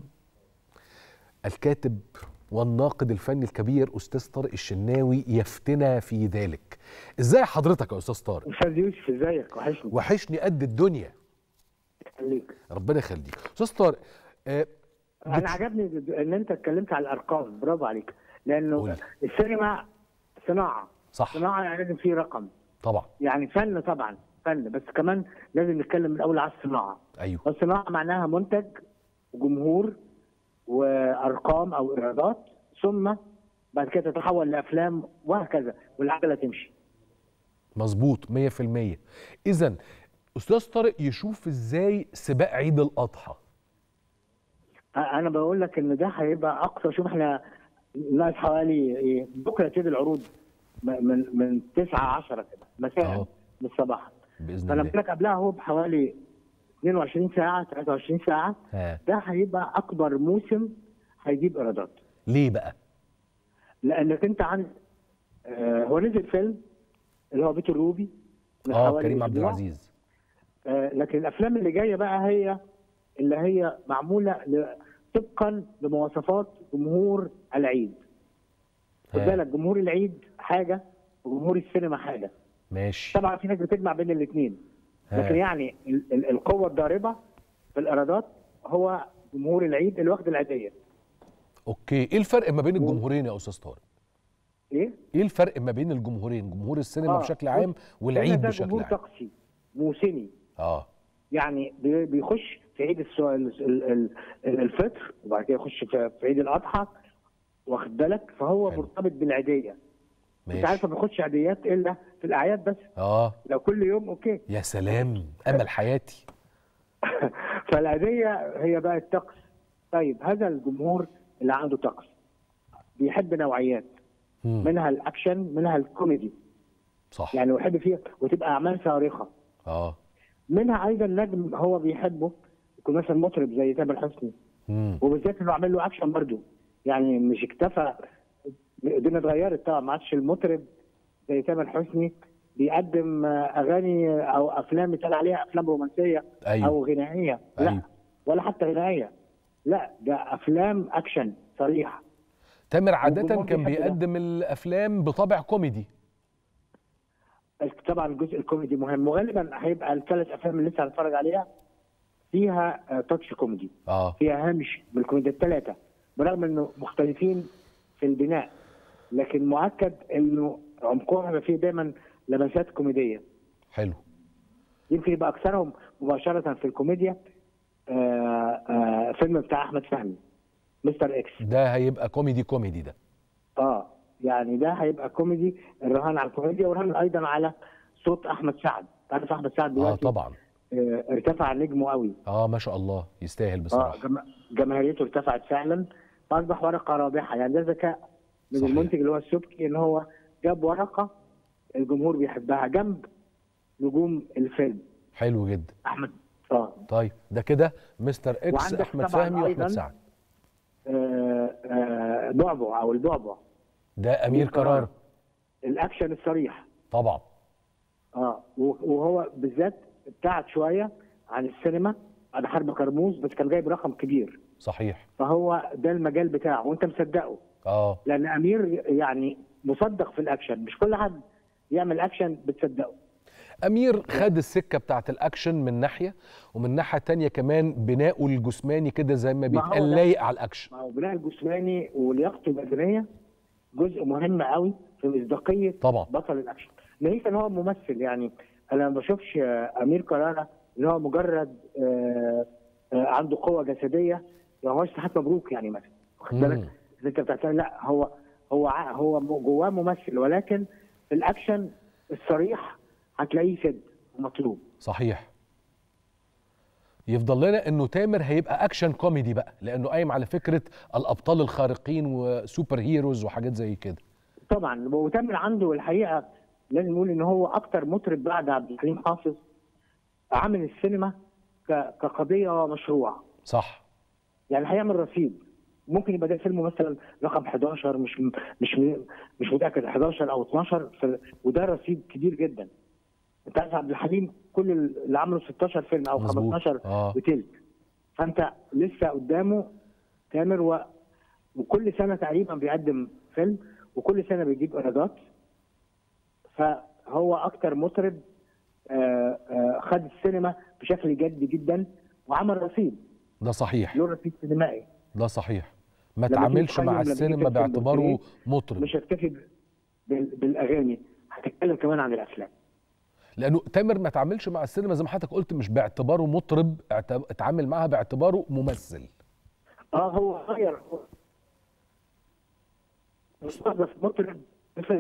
الكاتب والناقد الفني الكبير استاذ طارق الشناوي يفتنا في ذلك ازاي حضرتك يا استاذ طارق استاذ يوسف ازيك وحشني وحشني قد الدنيا خليك ربنا يخليك استاذ طارق آه انا بت- عجبني ان انت اتكلمت على الارقام برافو عليك لانه قول. السينما صناعه صح صناعه يعني لازم في رقم طبعا يعني فن طبعا فن بس كمان لازم نتكلم من الاول على الصناعه ايوه الصناعه معناها منتج وجمهور وارقام او ايرادات ثم بعد كده تتحول لافلام وهكذا والعجله تمشي مظبوط 100% اذا استاذ طارق يشوف ازاي سباق عيد الاضحى انا بقول لك ان ده هيبقى اقصى شوف احنا ناقص حوالي إيه، بكره تبتدي العروض م- من من 9 10 كده مساء أهو. من الصباح باذن فانا الله بقول لك قبلها هو بحوالي 22 ساعه 23 ساعه ها ده هيبقى اكبر موسم هيجيب ايرادات ليه بقى لانك انت عندك آه هو نزل فيلم اللي هو بيت الروبي من اه حوالي كريم عبد أسبوع. العزيز آه لكن الافلام اللي جايه بقى هي اللي هي معموله ل- طبقا لمواصفات جمهور العيد خد ها. بالك جمهور العيد حاجه وجمهور السينما حاجه ماشي طبعا في ناس بتجمع بين الاثنين ها. لكن يعني ال- ال- القوه الضاربه في الايرادات هو جمهور العيد اللي واخد العيديه اوكي ايه الفرق ما بين الجمهورين يا استاذ طارق ايه؟ ايه الفرق ما بين الجمهورين جمهور السينما آه، بشكل بص، عام هنا والعيد ده بشكل جمهور عام طقسي موسمي اه يعني بي- بيخش في عيد السو... ال- ال- ال- الفطر وبعد كده يخش في في عيد الاضحى واخد بالك فهو حلو. مرتبط بالعيديه انت ماشي عارف ما بياخدش عيديات الا في الاعياد بس اه لو كل يوم اوكي يا سلام امل حياتي فالعيديه هي بقى الطقس طيب هذا الجمهور اللي عنده طقس بيحب نوعيات مم. منها الاكشن منها الكوميدي صح يعني ويحب فيها وتبقى اعمال صارخه اه منها ايضا نجم هو بيحبه يكون مثلا مطرب زي تامر حسني مم. وبالذات انه عامل له اكشن برضه يعني مش اكتفى الدنيا اتغيرت طبعا ما عادش المطرب زي تامر حسني بيقدم آه، اغاني او افلام يتقال عليها افلام رومانسيه ايوه او غنائيه لا أيوة. ولا حتى غنائيه لا ده افلام اكشن صريح تامر عاده والجمهور كان بيحب ده. بيقدم الافلام بطابع كوميدي طبعا الجزء الكوميدي مهم وغالبا هيبقى الثلاث افلام اللي لسه هنتفرج عليها فيها آه، تاتش كوميدي اه فيها هامش بالكوميديا الثلاثه برغم انه مختلفين في البناء لكن مؤكد انه عمقهم هيبقى فيه دايما لمسات كوميديه حلو يمكن يبقى اكثرهم مباشره في الكوميديا آه آه فيلم بتاع احمد فهمي مستر اكس ده هيبقى كوميدي كوميدي ده اه يعني ده هيبقى كوميدي الرهان على الكوميديا والرهان ايضا على صوت احمد سعد تعرف احمد سعد اه دلوقتي طبعا آه ارتفع نجمه قوي اه ما شاء الله يستاهل اه بصراحه جم... جماهيريته ارتفعت فعلا فاصبح ورقه رابحه يعني ده ذكاء من صحيح. المنتج اللي هو السبكي ان هو جاب ورقه الجمهور بيحبها جنب نجوم الفيلم حلو جدا احمد اه طيب ده كده مستر اكس وعندك احمد طبعاً فهمي واحمد أيضاً سعد آه، آه، بعبع او البعبع ده امير كرارة الاكشن الصريح طبعا اه وهو بالذات ابتعد شويه عن السينما بعد حرب كرموز بس كان جايب رقم كبير صحيح فهو ده المجال بتاعه وانت مصدقه اه لان امير يعني مصدق في الاكشن مش كل حد يعمل اكشن بتصدقه امير خد السكه بتاعت الاكشن من ناحيه ومن ناحيه تانية كمان بناؤه الجسماني كده زي ما ما هو بيتقال ده. لايق على الاكشن ما هو بناء الجسماني ولياقته البدنيه جزء مهم قوي في مصداقيه طبعا بطل الاكشن ناهيك ان هو ممثل يعني انا ما بشوفش آه، امير كرارة ان هو مجرد آه، آه، عنده قوه جسديه ما هوش ساعات مبروك يعني مثلا واخد بالك مم. إذا انت بتعتبر لا هو هو ع- هو م- جواه ممثل ولكن في الاكشن الصريح هتلاقيه سد مطلوب صحيح يفضل لنا انه تامر هيبقى اكشن كوميدي بقى لانه قايم على فكره الابطال الخارقين وسوبر هيروز وحاجات زي كده طبعا وتامر عنده الحقيقه لازم نقول ان هو اكتر مطرب بعد عبد الحليم حافظ عامل السينما ك- كقضيه ومشروع صح يعني هيعمل رصيد ممكن يبقى ده فيلم مثلا رقم 11 مش مش مش متاكد 11 او 12 في وده رصيد كبير جدا انت عارف عبد الحليم كل اللي عمله 16 فيلم او مظبوط. 15 اه وتلت فانت لسه قدامه تامر و... وكل سنه تقريبا بيقدم فيلم وكل سنه بيجيب ايرادات فهو اكتر مطرب آه، آه، خد السينما بشكل جدي جدا وعمل رصيد ده صحيح له رصيد سينمائي ده صحيح ما لما تعاملش تيجي مع تقيم لما السينما تيجي تكتب باعتباره بالجنيه، مطرب مش هتكتفي ب- بال- بالاغاني هتتكلم كمان عن الافلام لانه تامر ما تعاملش مع السينما زي ما حضرتك قلت مش باعتباره مطرب اعت- اتعامل معاها باعتباره ممثل اه هو غير مستوظف مطرب مثل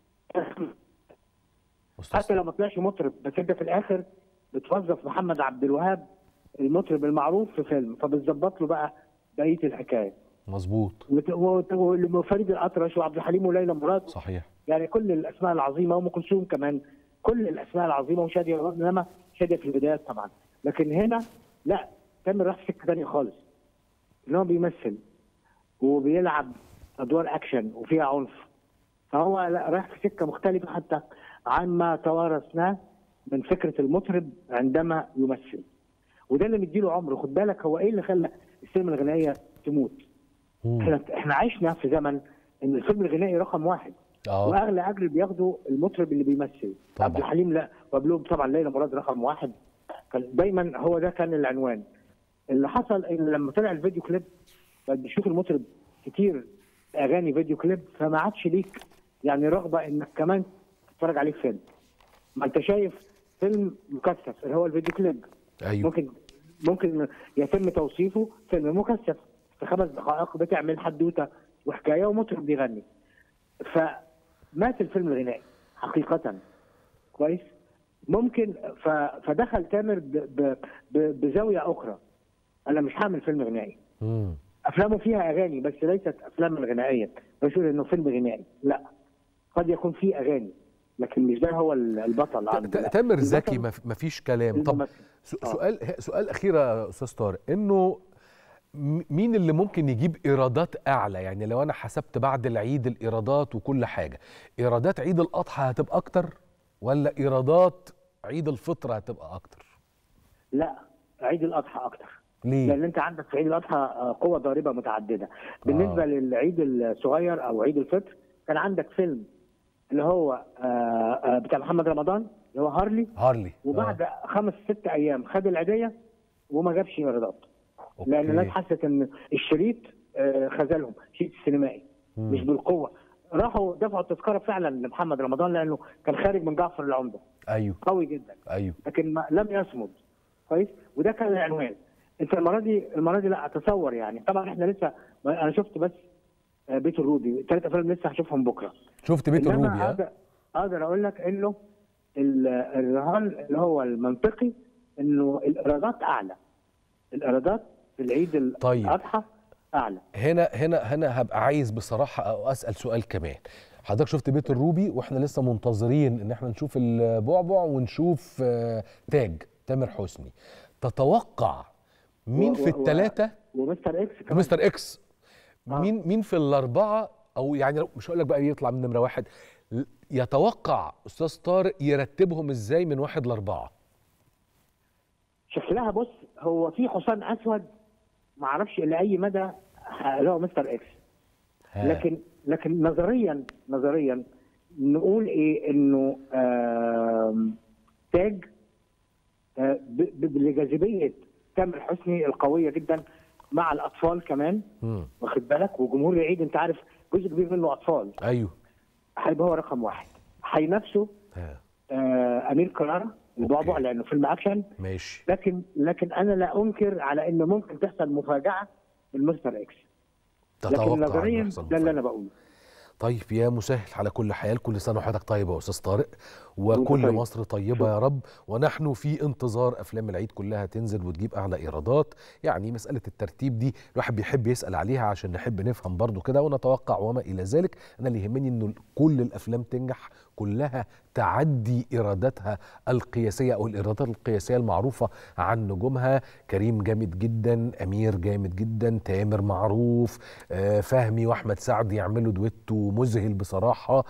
أستاذ حتى لو ما طلعش مطرب بس انت في الاخر بتوظف محمد عبد الوهاب المطرب المعروف في فيلم فبتظبط له بقى بقيه الحكايه مظبوط وت- وت- وفريد الاطرش وعبد الحليم وليلى مراد صحيح يعني كل الاسماء العظيمه وام كلثوم كمان كل الاسماء العظيمه وشاديه رغم انما شاديه في البدايات طبعا لكن هنا لا تامر راح في سكه ثانيه خالص ان هو بيمثل وبيلعب ادوار اكشن وفيها عنف فهو لا رايح في سكه مختلفه حتى عما توارثناه من فكره المطرب عندما يمثل وده اللي مديله عمره خد بالك هو ايه اللي خلى السينما الغنائيه تموت مم. احنا احنا عشنا في زمن ان الفيلم الغنائي رقم واحد اه واغلى اجر بياخده المطرب اللي بيمثل طبعا. عبد الحليم لا وقبلهم طبعا ليلى مراد رقم واحد كان دايما هو ده كان العنوان اللي حصل ان لما طلع الفيديو كليب بقى بيشوف المطرب كتير اغاني فيديو كليب فما عادش ليك يعني رغبه انك كمان تتفرج عليه في فيلم ما انت شايف فيلم مكثف اللي هو الفيديو كليب ايوه ممكن ممكن يتم توصيفه فيلم مكثف في خمس دقائق بتعمل حدوته وحكايه ومطرب بيغني فمات الفيلم الغنائي حقيقه كويس ممكن ف... فدخل تامر ب... ب... ب... بزاويه اخرى انا مش هعمل فيلم غنائي مم. افلامه فيها اغاني بس ليست افلام غنائيه مش يقول انه فيلم غنائي لا قد يكون فيه اغاني لكن مش ده هو البطل عنده ت- لا. تامر ذكي البطل ما في- ما فيش كلام طب الممثل. س- آه. سؤال سؤال اخير يا استاذ طارق انه م- مين اللي ممكن يجيب ايرادات اعلى يعني لو انا حسبت بعد العيد الايرادات وكل حاجه ايرادات عيد الاضحى هتبقى اكتر ولا ايرادات عيد الفطر هتبقى اكتر لا عيد الاضحى اكتر ليه لان انت عندك في عيد الاضحى آه، قوه ضاربه متعدده بالنسبه آه. للعيد الصغير او عيد الفطر كان عندك فيلم اللي هو آه، آه، بتاع محمد رمضان اللي هو هارلي هارلي وبعد خمس ست ايام خد العيديه وما جابش ايرادات أوكي. لان الناس حست ان الشريط آه، خذلهم شريط السينمائي مم. مش بالقوه راحوا دفعوا التذكره فعلا لمحمد رمضان لانه كان خارج من جعفر العمده ايوه قوي جدا ايوه لكن ما لم يصمد كويس وده كان العنوان انت المره دي المره دي لا اتصور يعني طبعا احنا لسه انا شفت بس آه، بيت الروبي ثلاث افلام لسه هشوفهم بكره شفت بيت إنما الروبي ها اقدر اقدر اقول لك انه ال- الرهان اللي هو المنطقي انه الايرادات اعلى الايرادات في العيد طيب. الاضحى اعلى هنا هنا هنا هبقى عايز بصراحه أو اسال سؤال كمان حضرتك شفت بيت الروبي واحنا لسه منتظرين ان احنا نشوف البعبع ونشوف آه، تاج تامر حسني تتوقع مين و- في و- و- الثلاثه ومستر اكس كمان مستر اكس آه. مين مين في الاربعه او يعني لو- مش هقول لك بقى يطلع من نمره واحد ل- يتوقع استاذ طارق يرتبهم ازاي من واحد لاربعه شكلها بص هو في حصان اسود ما اعرفش الى اي مدى ه- اللي هو مستر اكس ها. لكن لكن نظريا نظريا نقول ايه انه آم، تاج آه، ب- ب- لجاذبيه تامر حسني القويه جدا مع الاطفال كمان مم. واخد بالك وجمهور العيد انت عارف جزء كبير منه اطفال ايوه هيبقى هو رقم واحد هينافسه ها. آه، امير كرارة البعبع أوكي. لانه فيلم اكشن ماشي لكن لكن انا لا انكر على انه ممكن تحصل مفاجاه بالمستر اكس تتوقع لكن إنه نظريا يحصل ده اللي مفاجأة. انا بقوله طيب يا مسهل على كل حال كل سنه وحضرتك طيب يا استاذ طارق وكل طيب. مصر طيبه يا رب ونحن في انتظار افلام العيد كلها تنزل وتجيب اعلى ايرادات يعني مساله الترتيب دي الواحد بيحب يسال عليها عشان نحب نفهم برضو كده ونتوقع وما الى ذلك انا اللي يهمني انه كل الافلام تنجح كلها تعدي ايراداتها القياسيه او الايرادات القياسيه المعروفه عن نجومها كريم جامد جدا امير جامد جدا تامر معروف آه، فهمي واحمد سعد يعملوا دويتو مذهل بصراحه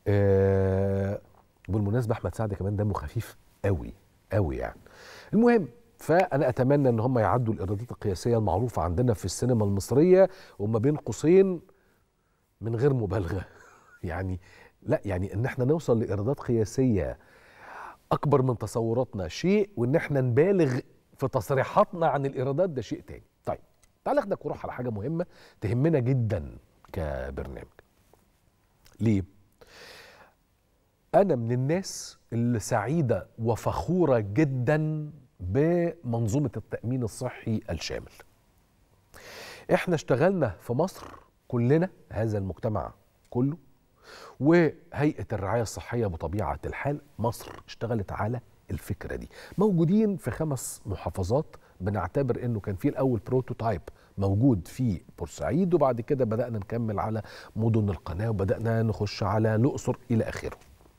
آه، بالمناسبه احمد سعد كمان دمه خفيف قوي قوي يعني المهم فانا اتمنى ان هم يعدوا الايرادات القياسيه المعروفه عندنا في السينما المصريه وما بين قوسين من غير مبالغه يعني لا يعني ان احنا نوصل لايرادات قياسيه اكبر من تصوراتنا شيء وان احنا نبالغ في تصريحاتنا عن الايرادات ده شيء تاني طيب تعال اخدك وروح على حاجه مهمه تهمنا جدا كبرنامج ليه انا من الناس اللي سعيده وفخوره جدا بمنظومه التامين الصحي الشامل احنا اشتغلنا في مصر كلنا هذا المجتمع كله وهيئه الرعايه الصحيه بطبيعه الحال مصر اشتغلت على الفكره دي موجودين في خمس محافظات بنعتبر انه كان في الاول بروتوتايب موجود في بورسعيد وبعد كده بدانا نكمل على مدن القناه وبدانا نخش على الاقصر الى اخره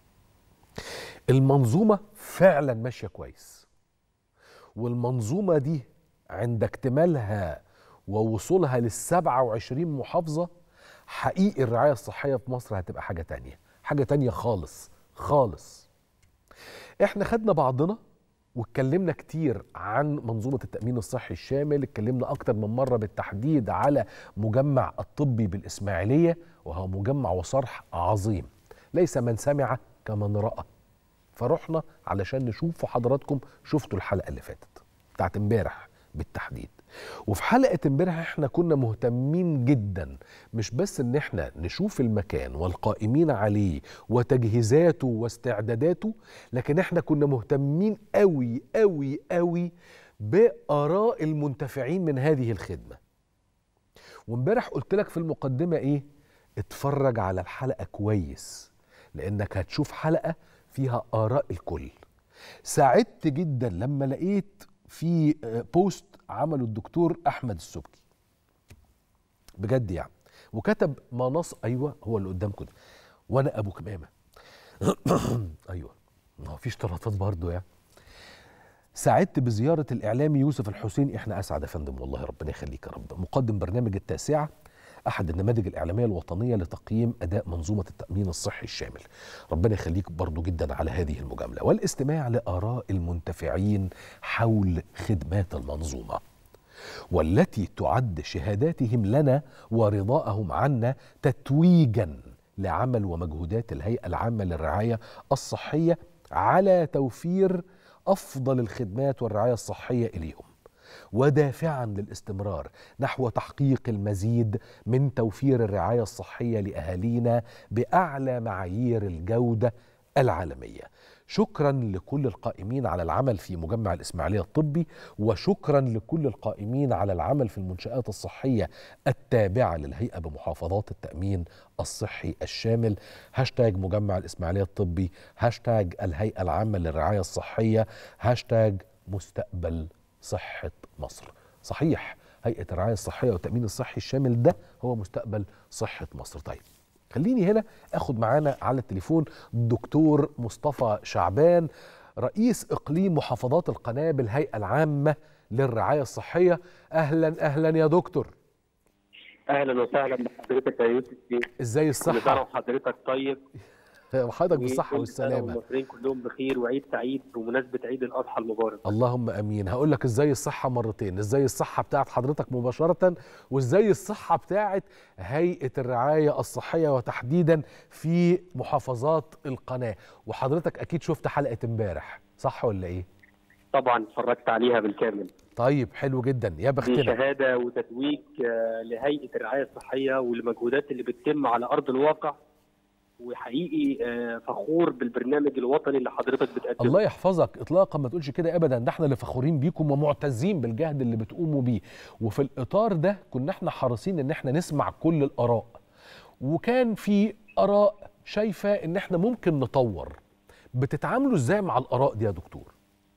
المنظومه فعلا ماشيه كويس والمنظومه دي عند اكتمالها ووصولها لل 27 محافظه حقيقي الرعايه الصحيه في مصر هتبقى حاجه تانية حاجه تانية خالص خالص احنا خدنا بعضنا واتكلمنا كتير عن منظومة التأمين الصحي الشامل اتكلمنا أكتر من مرة بالتحديد على مجمع الطبي بالإسماعيلية وهو مجمع وصرح عظيم ليس من سمع كمن رأى فرحنا علشان نشوف حضراتكم شفتوا الحلقة اللي فاتت بتاعت امبارح بالتحديد وفي حلقة امبارح احنا كنا مهتمين جدا مش بس ان احنا نشوف المكان والقائمين عليه وتجهيزاته واستعداداته لكن احنا كنا مهتمين قوي قوي قوي بآراء المنتفعين من هذه الخدمة وامبارح قلت لك في المقدمة ايه اتفرج على الحلقة كويس لانك هتشوف حلقة فيها آراء الكل سعدت جدا لما لقيت في بوست عمله الدكتور احمد السبكي بجد يعني وكتب مناص ايوه هو اللي قدامكم ده وانا ابو كمامه ايوه ما هو في اشتراطات برضه يعني سعدت بزيارة الإعلامي يوسف الحسين إحنا أسعد يا فندم والله ربنا يخليك يا رب مقدم برنامج التاسعة أحد النماذج الإعلامية الوطنية لتقييم أداء منظومة التأمين الصحي الشامل ربنا يخليك برضو جدا على هذه المجاملة والاستماع لآراء المنتفعين حول خدمات المنظومة والتي تعد شهاداتهم لنا ورضاءهم عنا تتويجا لعمل ومجهودات الهيئه العامه للرعايه الصحيه على توفير افضل الخدمات والرعايه الصحيه اليهم ودافعا للاستمرار نحو تحقيق المزيد من توفير الرعايه الصحيه لاهالينا باعلى معايير الجوده العالميه. شكرا لكل القائمين على العمل في مجمع الاسماعيليه الطبي وشكرا لكل القائمين على العمل في المنشات الصحيه التابعه للهيئه بمحافظات التامين الصحي الشامل هاشتاج مجمع الاسماعيليه الطبي هاشتاج الهيئه العامه للرعايه الصحيه هاشتاج مستقبل صحه مصر صحيح هيئه الرعايه الصحيه والتامين الصحي الشامل ده هو مستقبل صحه مصر طيب خليني هنا اخد معانا على التليفون الدكتور مصطفى شعبان رئيس اقليم محافظات القناه بالهيئه العامه للرعايه الصحيه اهلا اهلا يا دكتور اهلا وسهلا بحضرتك يا يوسف ازاي كل سنه الصحه وحضرتك طيب وحضرتك بالصحه وكل سنة والسلامه والمصريين كلهم بخير وعيد سعيد بمناسبه عيد الاضحى المبارك اللهم امين هقول لك ازاي الصحه مرتين ازاي الصحه بتاعت حضرتك مباشره وازاي الصحه بتاعت هيئه الرعايه الصحيه وتحديدا في محافظات القناه وحضرتك اكيد شفت حلقه امبارح صح ولا ايه طبعا اتفرجت عليها بالكامل طيب حلو جدا يا دي بختنا شهاده وتتويج آه، لهيئه الرعايه الصحيه والمجهودات اللي بتتم على ارض الواقع وحقيقي آه، فخور بالبرنامج الوطني اللي حضرتك بتقدمه الله يحفظك اطلاقا ما تقولش كده ابدا ده احنا اللي فخورين بيكم ومعتزين بالجهد اللي بتقوموا بيه وفي الاطار ده كنا احنا حريصين ان احنا نسمع كل الاراء وكان في اراء شايفه ان احنا ممكن نطور بتتعاملوا ازاي مع الاراء دي يا دكتور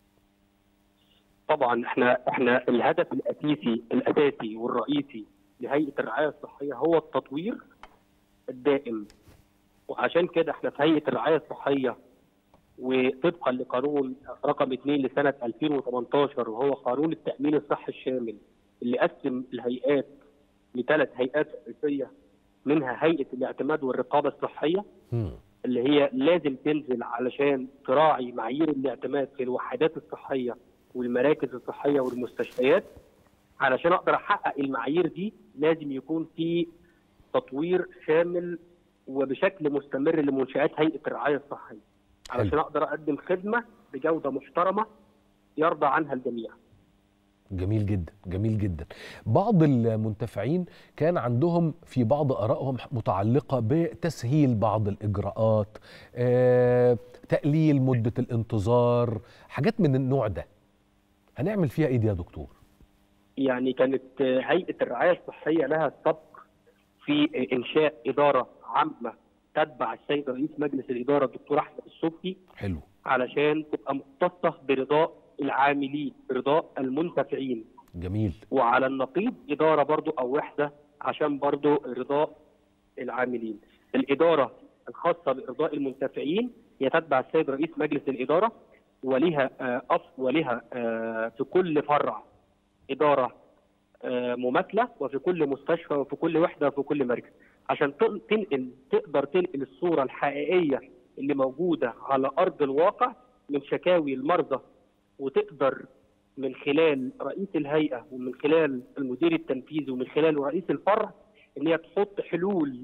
طبعا احنا احنا الهدف الاساسي الاساسي والرئيسي لهيئه الرعايه الصحيه هو التطوير الدائم وعشان كده احنا في هيئه الرعايه الصحيه وطبقا لقانون رقم 2 لسنه 2018 وهو قانون التامين الصحي الشامل اللي قسم الهيئات لثلاث هيئات رئيسيه منها هيئه الاعتماد والرقابه الصحيه مم. اللي هي لازم تنزل علشان تراعي معايير الاعتماد في الوحدات الصحيه والمراكز الصحيه والمستشفيات علشان اقدر احقق المعايير دي لازم يكون في تطوير شامل وبشكل مستمر لمنشات هيئه الرعايه الصحيه علشان اقدر اقدم خدمه بجوده محترمه يرضى عنها الجميع جميل جدا جميل جدا بعض المنتفعين كان عندهم في بعض ارائهم متعلقه بتسهيل بعض الاجراءات آه، تقليل مده الانتظار حاجات من النوع ده هنعمل فيها ايه دي يا دكتور يعني كانت هيئه الرعايه الصحيه لها سبق في انشاء اداره عامه تتبع السيد رئيس مجلس الاداره الدكتور احمد الصبحي حلو علشان تبقى مختصه برضاء العاملين برضاء المنتفعين جميل وعلى النقيض اداره برضو او وحده عشان برضو رضاء العاملين الاداره الخاصه بارضاء المنتفعين هي تتبع السيد رئيس مجلس الاداره ولها آه، أص ولها آه، في كل فرع اداره آه، مماثله وفي كل مستشفى وفي كل وحده وفي كل مركز عشان تن- تنقل تقدر تنقل الصوره الحقيقيه اللي موجوده على ارض الواقع من شكاوي المرضى وتقدر من خلال رئيس الهيئه ومن خلال المدير التنفيذي ومن خلال رئيس الفرع ان هي تحط حلول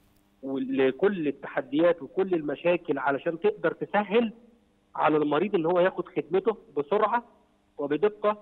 لكل التحديات وكل المشاكل علشان تقدر تسهل على المريض ان هو ياخد خدمته بسرعه وبدقه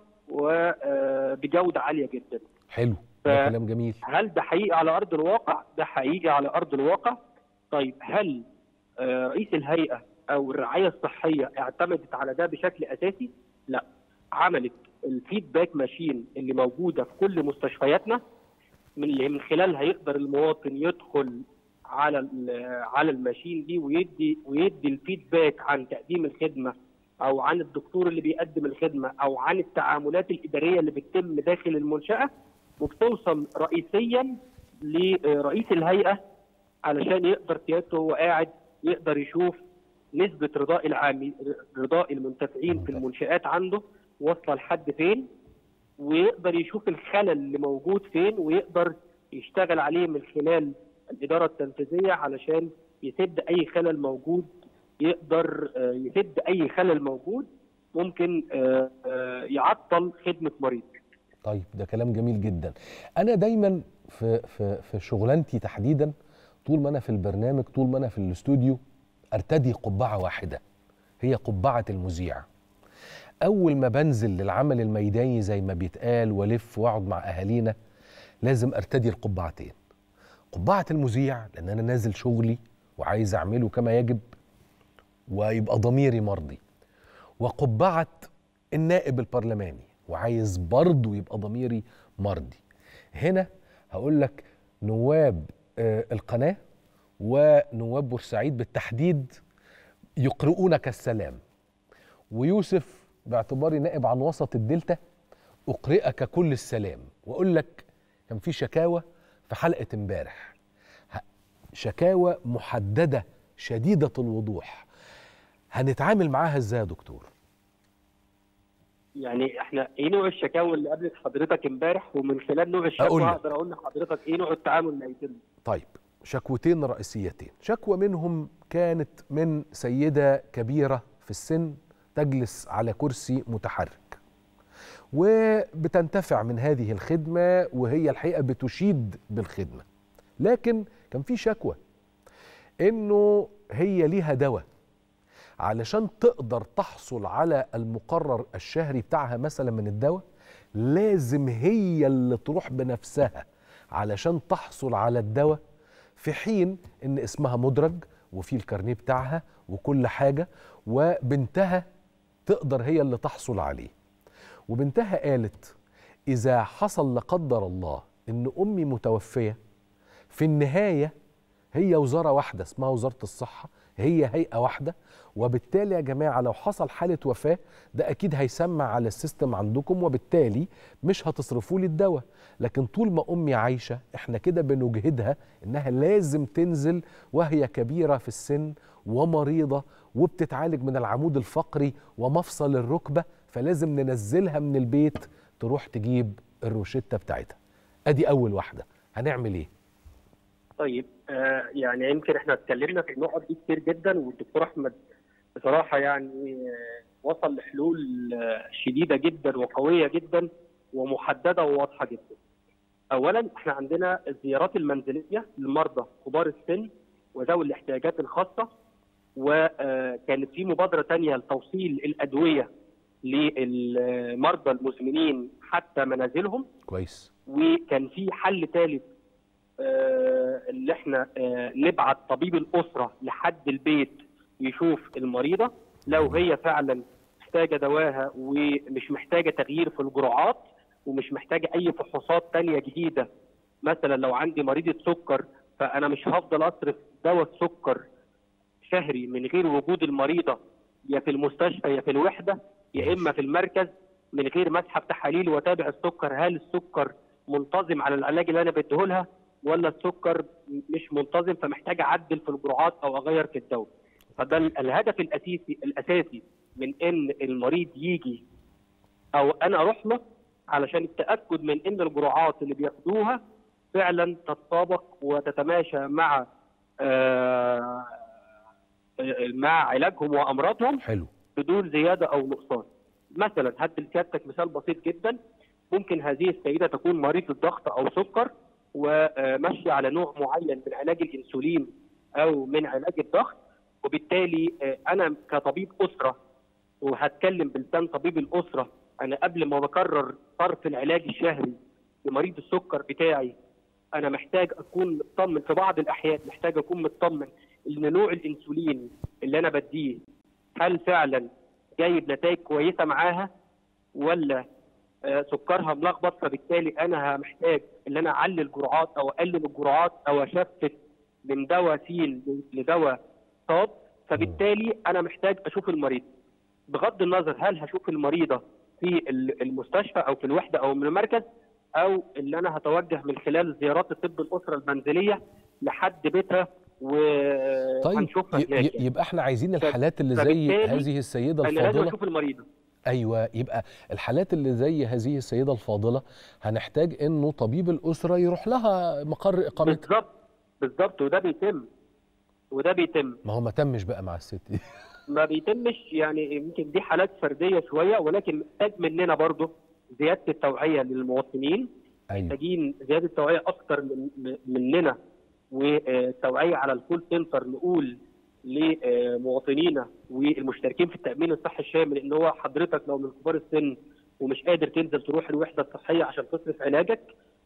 وبجوده عاليه جدا. حلو ده ف- كلام جميل هل ده حقيقي على ارض الواقع؟ ده حقيقي على ارض الواقع. طيب هل آه، رئيس الهيئه او الرعايه الصحيه اعتمدت على ده بشكل اساسي؟ لا. عملت الفيدباك ماشين اللي موجوده في كل مستشفياتنا من اللي من خلالها يقدر المواطن يدخل على ال- على الماشين دي ويدي ويدي الفيدباك عن تقديم الخدمه او عن الدكتور اللي بيقدم الخدمه او عن التعاملات الاداريه اللي بتتم داخل المنشاه وبتوصل رئيسيا لرئيس الهيئه علشان يقدر سيادته وهو قاعد يقدر يشوف نسبه رضاء العامل رضاء المنتفعين في المنشات عنده واصله لحد فين ويقدر يشوف الخلل اللي موجود فين ويقدر يشتغل عليه من خلال الاداره التنفيذيه علشان يسد اي خلل موجود يقدر آه، يسد اي خلل موجود ممكن آه، آه، يعطل خدمه مريض طيب ده كلام جميل جدا انا دايما في في في شغلانتي تحديدا طول ما انا في البرنامج طول ما انا في الاستوديو ارتدي قبعه واحده هي قبعه المذيع اول ما بنزل للعمل الميداني زي ما بيتقال والف واقعد مع اهالينا لازم ارتدي القبعتين قبعه المذيع لان انا نازل شغلي وعايز اعمله كما يجب ويبقى ضميري مرضي وقبعه النائب البرلماني وعايز برضه يبقى ضميري مرضي هنا هقول لك نواب آه، القناه ونواب بورسعيد بالتحديد يقرؤونك السلام ويوسف باعتباري نائب عن وسط الدلتا اقرئك كل السلام واقول لك كان في شكاوى في حلقه امبارح ه- شكاوى محدده شديده الوضوح هنتعامل معاها ازاي يا دكتور يعني احنا ايه نوع الشكاوى اللي قابلت حضرتك امبارح ومن خلال نوع أقول الشكوى لك. هقدر اقول لحضرتك ايه نوع التعامل اللي هيتم طيب شكوتين رئيسيتين شكوى منهم كانت من سيدة كبيرة في السن تجلس على كرسي متحرك وبتنتفع من هذه الخدمة وهي الحقيقة بتشيد بالخدمة لكن كان في شكوى انه هي ليها دواء علشان تقدر تحصل على المقرر الشهري بتاعها مثلا من الدواء لازم هي اللي تروح بنفسها علشان تحصل على الدواء في حين ان اسمها مدرج وفي الكارنيه بتاعها وكل حاجه وبنتها تقدر هي اللي تحصل عليه وبنتها قالت اذا حصل لا قدر الله ان امي متوفيه في النهايه هي وزاره واحده اسمها وزاره الصحه هي هيئه واحده وبالتالي يا جماعه لو حصل حاله وفاه ده اكيد هيسمع على السيستم عندكم وبالتالي مش هتصرفوا لي الدواء لكن طول ما امي عايشه احنا كده بنجهدها انها لازم تنزل وهي كبيره في السن ومريضه وبتتعالج من العمود الفقري ومفصل الركبه فلازم ننزلها من البيت تروح تجيب الروشته بتاعتها ادي اول واحده هنعمل ايه طيب آه يعني يمكن احنا اتكلمنا في النقط دي كتير جدا والدكتور احمد بصراحه يعني آه وصل لحلول آه شديده جدا وقويه جدا ومحدده وواضحه جدا. اولا احنا عندنا الزيارات المنزليه للمرضى كبار السن وذوي الاحتياجات الخاصه وكانت في مبادره تانية لتوصيل الادويه للمرضى المزمنين حتى منازلهم كويس وكان في حل ثالث آه، اللي احنا آه، نبعت طبيب الاسره لحد البيت يشوف المريضه لو هي فعلا محتاجه دواها ومش محتاجه تغيير في الجرعات ومش محتاجه اي فحوصات تانية جديده مثلا لو عندي مريضه سكر فانا مش هفضل اصرف دواء السكر شهري من غير وجود المريضه يا في المستشفى يا في الوحده يا اما في المركز من غير ما اسحب تحاليل واتابع السكر هل السكر منتظم على العلاج اللي انا بديه لها ولا السكر مش منتظم فمحتاج اعدل في الجرعات او اغير في الدواء فده الهدف الاساسي الاساسي من ان المريض يجي او انا اروح له علشان التاكد من ان الجرعات اللي بياخدوها فعلا تتطابق وتتماشى مع آه مع علاجهم وامراضهم حلو بدون زياده او نقصان. مثلا هدي لسيادتك مثال بسيط جدا ممكن هذه السيده تكون مريضه ضغط او سكر وماشيه على نوع معين من علاج الانسولين او من علاج الضغط وبالتالي آه، انا كطبيب اسره وهتكلم بلسان طبيب الاسره انا قبل ما بكرر صرف العلاج الشهري لمريض السكر بتاعي انا محتاج اكون مطمن في بعض الاحيان محتاج اكون مطمن ان نوع الانسولين اللي انا بديه هل فعلا جايب نتائج كويسه معاها ولا آه، سكرها ملخبط فبالتالي انا محتاج ان انا اعلي الجرعات او اقلل الجرعات او اشفت من دواء س لدواء صاد فبالتالي انا محتاج اشوف المريض بغض النظر هل هشوف المريضه في ال- المستشفى او في الوحده او من المركز او اللي انا هتوجه من خلال زيارات الطب الاسره المنزليه لحد بيتها طيب وهنشوفها ي- هناك ي- يعني. يبقى احنا عايزين ف- الحالات اللي زي فبالتالي هذه السيده انا لازم الفاضله اشوف المريضه ايوه يبقى الحالات اللي زي هذه السيده الفاضله هنحتاج انه طبيب الاسره يروح لها مقر اقامتها بالظبط بالظبط وده بيتم وده بيتم ما هو ما تمش بقى مع الست دي ما بيتمش يعني يمكن دي حالات فرديه شويه ولكن محتاج مننا برضه زياده التوعيه للمواطنين ايوه محتاجين زياده توعيه اكتر من من- مننا وتوعيه على الكول سنتر نقول لمواطنينا والمشتركين في التامين الصحي الشامل ان هو حضرتك لو من كبار السن ومش قادر تنزل تروح الوحده الصحيه عشان تصرف علاجك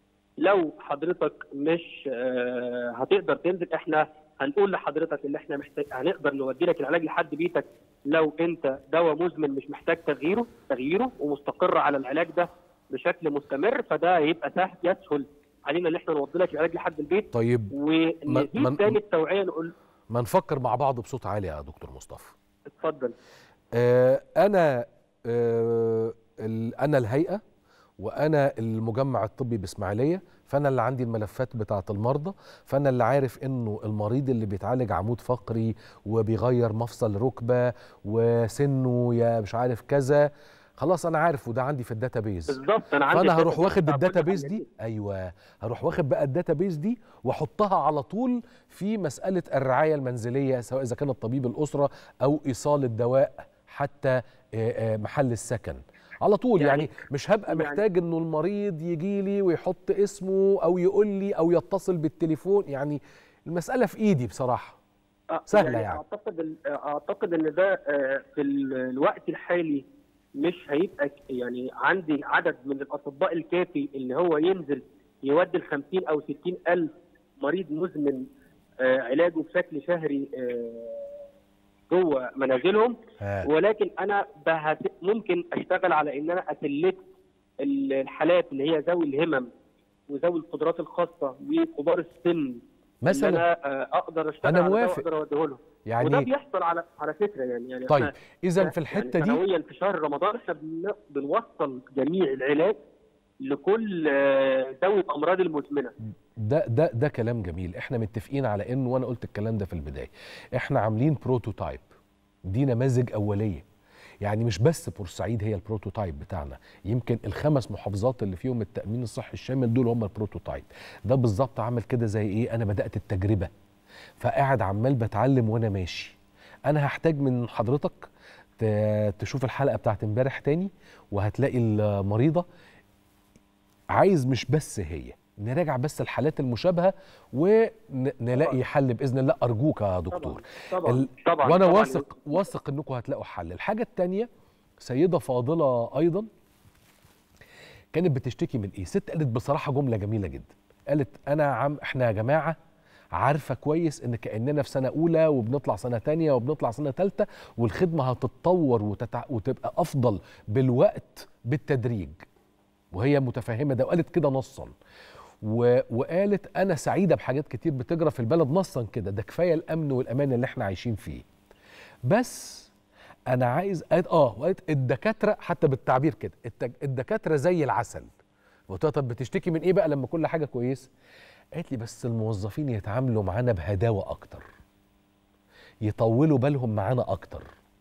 لو حضرتك مش آه، هتقدر تنزل احنا هنقول لحضرتك اللي احنا محتاج هنقدر نودي لك العلاج لحد بيتك لو انت دواء مزمن مش محتاج تغييره تغييره ومستقر على العلاج ده بشكل مستمر فده هيبقى سهل يسهل علينا ان احنا نودي لك العلاج لحد البيت طيب ما- ونزيد تاني التوعيه نقول ما نفكر مع بعض بصوت عالي يا دكتور مصطفى اتفضل آه انا آه ال- انا الهيئه وانا المجمع الطبي باسماعيليه فانا اللي عندي الملفات بتاعه المرضى فانا اللي عارف انه المريض اللي بيتعالج عمود فقري وبيغير مفصل ركبه وسنه يا مش عارف كذا خلاص انا عارف وده عندي في الداتابيز بالظبط انا عندي فانا هروح الداتا واخد بتاع كل الداتابيز حاجة دي ايوه هروح واخد بقى الداتابيز دي واحطها على طول في مساله الرعايه المنزليه سواء اذا كان الطبيب الاسره او ايصال الدواء حتى آه، آه، محل السكن على طول يعني, يعني- يعني مش هبقى يعني- محتاج انه المريض يجي لي ويحط اسمه او يقول لي او يتصل بالتليفون يعني المساله في ايدي بصراحه آه، سهلة يعني. اعتقد ال- اعتقد ان ده آه، في ال- الوقت الحالي مش هيبقى ك- يعني عندي عدد من الاطباء الكافي اللي هو ينزل يودي ال 50 او 60 الف مريض مزمن آه، علاجه بشكل شهري آه، جوه منازلهم ها. ولكن انا بهت- ممكن اشتغل على ان انا اسلكت ال- الحالات اللي هي ذوي الهمم وذوي القدرات الخاصه وكبار السن اللي مثلا انا آه، اقدر اشتغل أنا على ده موافق. واقدر اوديه لهم وده يعني بيحصل على على فكره يعني يعني طيب إحنا اذا في الحته يعني دي سنويا في شهر رمضان احنا بن- بنوصل جميع العلاج لكل آه، ذوي الامراض المزمنه ده ده ده كلام جميل احنا متفقين على انه وانا قلت الكلام ده في البدايه احنا عاملين بروتوتايب دي نماذج اوليه يعني مش بس بورسعيد هي البروتوتايب بتاعنا يمكن الخمس محافظات اللي فيهم التامين الصحي الشامل دول هم البروتوتايب ده بالظبط عامل كده زي ايه انا بدات التجربه فقاعد عمال بتعلم وانا ماشي انا هحتاج من حضرتك ت- تشوف الحلقه بتاعت امبارح تاني وهتلاقي المريضه عايز مش بس هي نراجع بس الحالات المشابهه ونلاقي حل باذن الله ارجوك يا دكتور طبعا ال- طبعا وانا طبعاً. واثق واثق انكم هتلاقوا حل الحاجه الثانيه سيده فاضله ايضا كانت بتشتكي من ايه ست قالت بصراحه جمله جميله جدا قالت انا عم احنا يا جماعه عارفه كويس ان كاننا في سنه اولى وبنطلع سنه تانية وبنطلع سنه ثالثه والخدمه هتتطور وتتع... وتبقى افضل بالوقت بالتدريج وهي متفهمه ده وقالت كده نصا و... وقالت انا سعيده بحاجات كتير بتجرى في البلد نصا كده ده كفايه الامن والامان اللي احنا عايشين فيه بس انا عايز قالت اه وقالت الدكاتره حتى بالتعبير كده التج- الدكاتره زي العسل قلت لها طب بتشتكي من ايه بقى لما كل حاجه كويسه قالت لي بس الموظفين يتعاملوا معانا بهداوه اكتر يطولوا بالهم معانا اكتر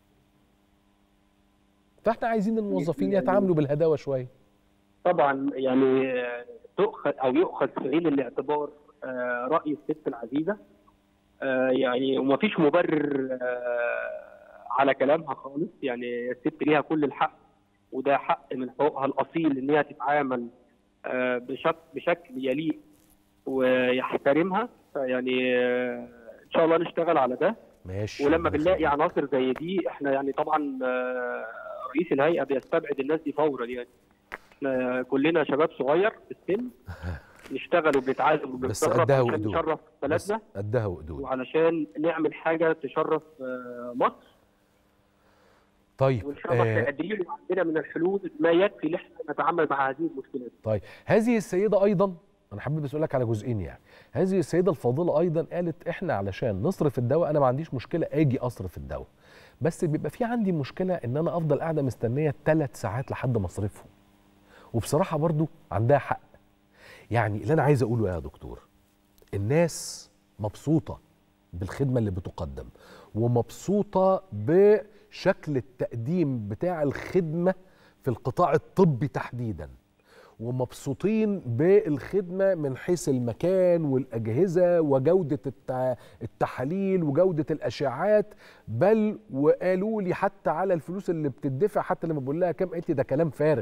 فاحنا عايزين الموظفين يتعاملوا بالهداوه شويه طبعا يعني آه، تؤخذ او يؤخذ في عين الاعتبار آه، راي الست العزيزه آه، يعني ومفيش مبرر آه، على كلامها خالص يعني الست ليها كل الحق وده حق من حقوقها الاصيل ان هي تتعامل آه، بشكل بشكل يليق ويحترمها يعني آه، ان شاء الله نشتغل على ده ماشي ولما ربنا بنلاقي يخليك. عناصر زي دي احنا يعني طبعا آه، رئيس الهيئه بيستبعد الناس دي فورا يعني احنا كلنا شباب صغير في السن نشتغل وبنتعلم بس وبنتدرب قدها عشان وقدود. نشرف بس بلدنا قدها وقدود وعلشان نعمل حاجه تشرف آه، مصر طيب وان شاء الله آه احنا قادرين وعندنا من الحلول ما يكفي ان احنا نتعامل مع هذه المشكلات طيب هذه السيدة أيضا أنا حابب أسألك على جزئين يعني هذه السيدة الفاضلة أيضا قالت إحنا علشان نصرف الدواء أنا ما عنديش مشكلة أجي أصرف الدواء بس بيبقى في عندي مشكلة إن أنا أفضل قاعدة مستنية ثلاث ساعات لحد ما أصرفهم وبصراحة برضو عندها حق يعني اللي أنا عايز أقوله يا دكتور الناس مبسوطة بالخدمة اللي بتقدم ومبسوطة بشكل التقديم بتاع الخدمة في القطاع الطبي تحديداً ومبسوطين بالخدمة من حيث المكان والأجهزة وجودة التع- التحاليل وجودة الأشعات بل وقالوا لي حتى على الفلوس اللي بتدفع حتى لما بقول لها كام قالت لي ده كلام فارغ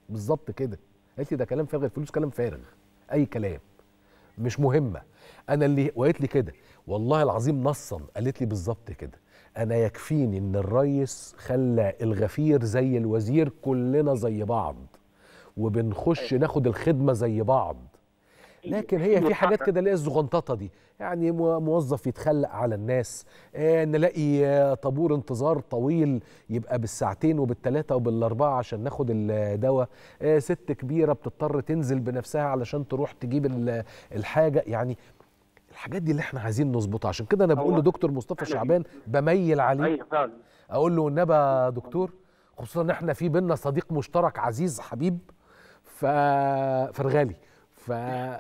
بالظبط كده قالت لي ده كلام فارغ الفلوس كلام فارغ اي كلام مش مهمه انا اللي وقالت لي كده والله العظيم نصا قالت لي بالظبط كده انا يكفيني ان الريس خلى الغفير زي الوزير كلنا زي بعض وبنخش ناخد الخدمه زي بعض لكن هي في حاجات كده اللي هي الزغنططه دي يعني مو- موظف يتخلق على الناس آه نلاقي آه طابور انتظار طويل يبقى بالساعتين وبالثلاثه وبالاربعه عشان ناخد الدواء آه ست كبيره بتضطر تنزل بنفسها علشان تروح تجيب ال- الحاجه يعني الحاجات دي اللي احنا عايزين نظبطها عشان كده انا بقول هو لدكتور مصطفى إحنا شعبان بميل عليه ايوه فعلا اقول له والنبي يا دكتور خصوصا ان احنا في بينا صديق مشترك عزيز حبيب ف فرغالي ف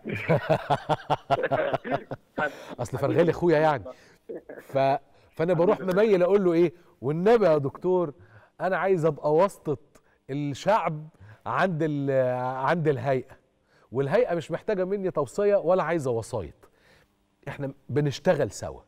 اصل فرغالي اخويا يعني ف فانا بروح مميل اقول له ايه والنبي يا دكتور انا عايز ابقى واسطه الشعب عند ال- عند الهيئه والهيئه مش محتاجه مني توصيه ولا عايزه وسايط احنا بنشتغل سوا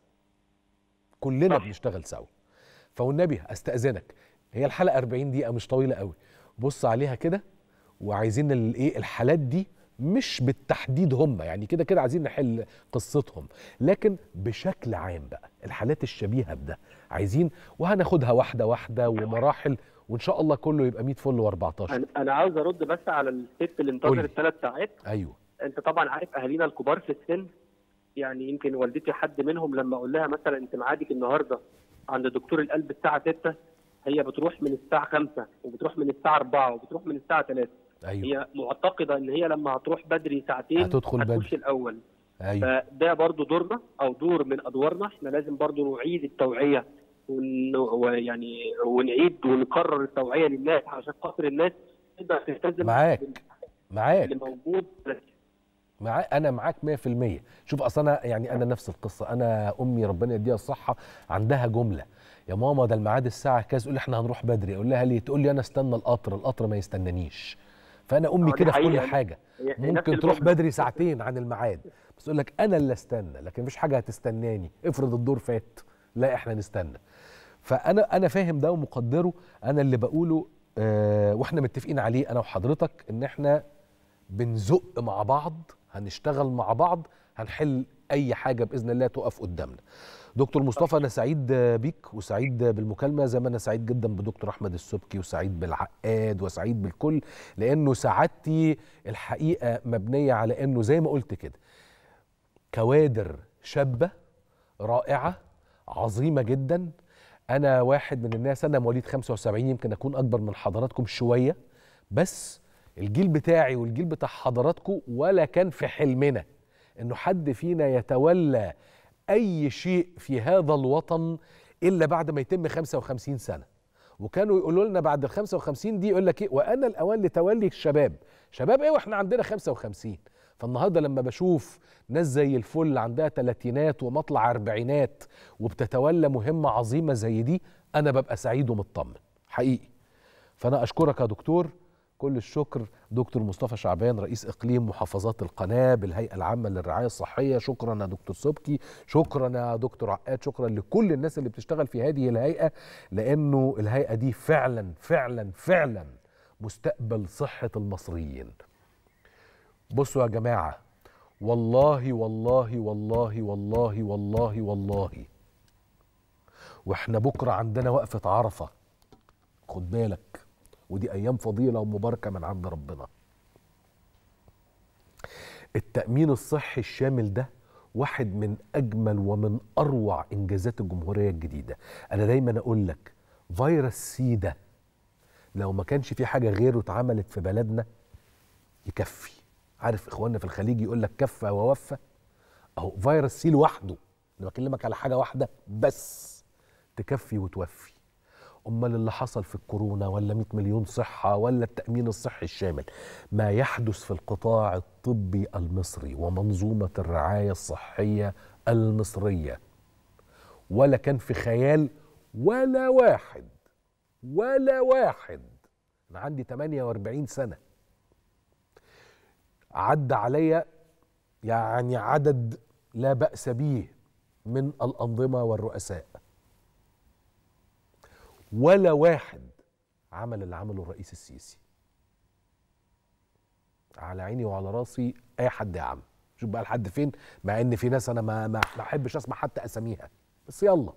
كلنا صح. بنشتغل سوا فوالنبي استاذنك هي الحلقه 40 دقيقه مش طويله قوي بص عليها كده وعايزين الايه الحالات دي مش بالتحديد هم يعني كده كده عايزين نحل قصتهم لكن بشكل عام بقى الحالات الشبيهه بده عايزين وهناخدها واحده واحده ومراحل وان شاء الله كله يبقى 100 فل و14 انا انا عاوز ارد بس على الست اللي قولي. انتظرت ثلاث ساعات ايوه انت طبعا عارف اهالينا الكبار في السن يعني يمكن والدتي حد منهم لما اقول لها مثلا انت ميعادك النهارده عند دكتور القلب الساعه 6 هي بتروح من الساعه 5 وبتروح من الساعه 4 وبتروح من الساعه 3 ايوه هي معتقده ان هي لما هتروح بدري ساعتين هتدخل هتخش بدري. الاول ايوه فده برضو دورنا او دور من ادوارنا احنا لازم برضو نعيد التوعيه ون... ويعني ونعيد ونكرر التوعيه للناس عشان خاطر الناس تقدر تلتزم معاك. بال- معاك اللي موجود مع انا معاك 100% شوف اصل انا يعني انا نفس القصه انا امي ربنا يديها الصحه عندها جمله يا ماما ده الميعاد الساعه كذا تقول لي احنا هنروح بدري اقول لها ليه تقول لي انا استنى القطر القطر ما يستنانيش فانا امي آه، دي كده في كل حقيقة. حاجه هي- هي نفس ممكن تروح الجملة. بدري ساعتين عن الميعاد بس تقول لك انا اللي استنى لكن مفيش حاجه هتستناني افرض الدور فات لا احنا نستنى فانا انا فاهم ده ومقدره انا اللي بقوله آه واحنا متفقين عليه انا وحضرتك ان احنا بنزق مع بعض هنشتغل مع بعض هنحل اي حاجه باذن الله تقف قدامنا دكتور مصطفى انا سعيد بيك وسعيد بالمكالمه زي ما انا سعيد جدا بدكتور احمد السبكي وسعيد بالعقاد وسعيد بالكل لانه سعادتي الحقيقه مبنيه على انه زي ما قلت كده كوادر شابه رائعه عظيمه جدا انا واحد من الناس انا مواليد 75 يمكن اكون اكبر من حضراتكم شويه بس الجيل بتاعي والجيل بتاع حضراتكم ولا كان في حلمنا انه حد فينا يتولى اي شيء في هذا الوطن الا بعد ما يتم 55 سنه وكانوا يقولوا لنا بعد ال 55 دي يقول لك ايه وانا الاوان لتولي الشباب شباب ايه واحنا عندنا 55 فالنهارده لما بشوف ناس زي الفل عندها تلاتينات ومطلع اربعينات وبتتولى مهمه عظيمه زي دي انا ببقى سعيد ومطمن حقيقي فانا اشكرك يا دكتور كل الشكر دكتور مصطفى شعبان رئيس اقليم محافظات القناه بالهيئه العامه للرعايه الصحيه شكرا يا دكتور سبكي شكرا يا دكتور عقاد شكرا لكل الناس اللي بتشتغل في هذه الهيئه لانه الهيئه دي فعلا فعلا فعلا مستقبل صحه المصريين بصوا يا جماعه والله والله والله والله والله والله واحنا بكره عندنا وقفه عرفه خد بالك ودي ايام فضيله ومباركه من عند ربنا التامين الصحي الشامل ده واحد من اجمل ومن اروع انجازات الجمهوريه الجديده انا دايما اقول لك فيروس سي ده لو ما كانش في حاجه غيره اتعملت في بلدنا يكفي عارف اخواننا في الخليج يقول لك كفى ووفى اهو فيروس سي لوحده انا بكلمك على حاجه واحده بس تكفي وتوفي امال اللي حصل في الكورونا ولا 100 مليون صحه ولا التامين الصحي الشامل ما يحدث في القطاع الطبي المصري ومنظومه الرعايه الصحيه المصريه ولا كان في خيال ولا واحد ولا واحد انا عندي 48 سنه عدى عليا يعني عدد لا باس به من الانظمه والرؤساء ولا واحد عمل اللي عمله الرئيس السيسي على عيني وعلى راسي اي حد يا عم شوف بقى لحد فين مع ان في ناس انا ما ما ما احبش اسمع حتى اساميها بس يلا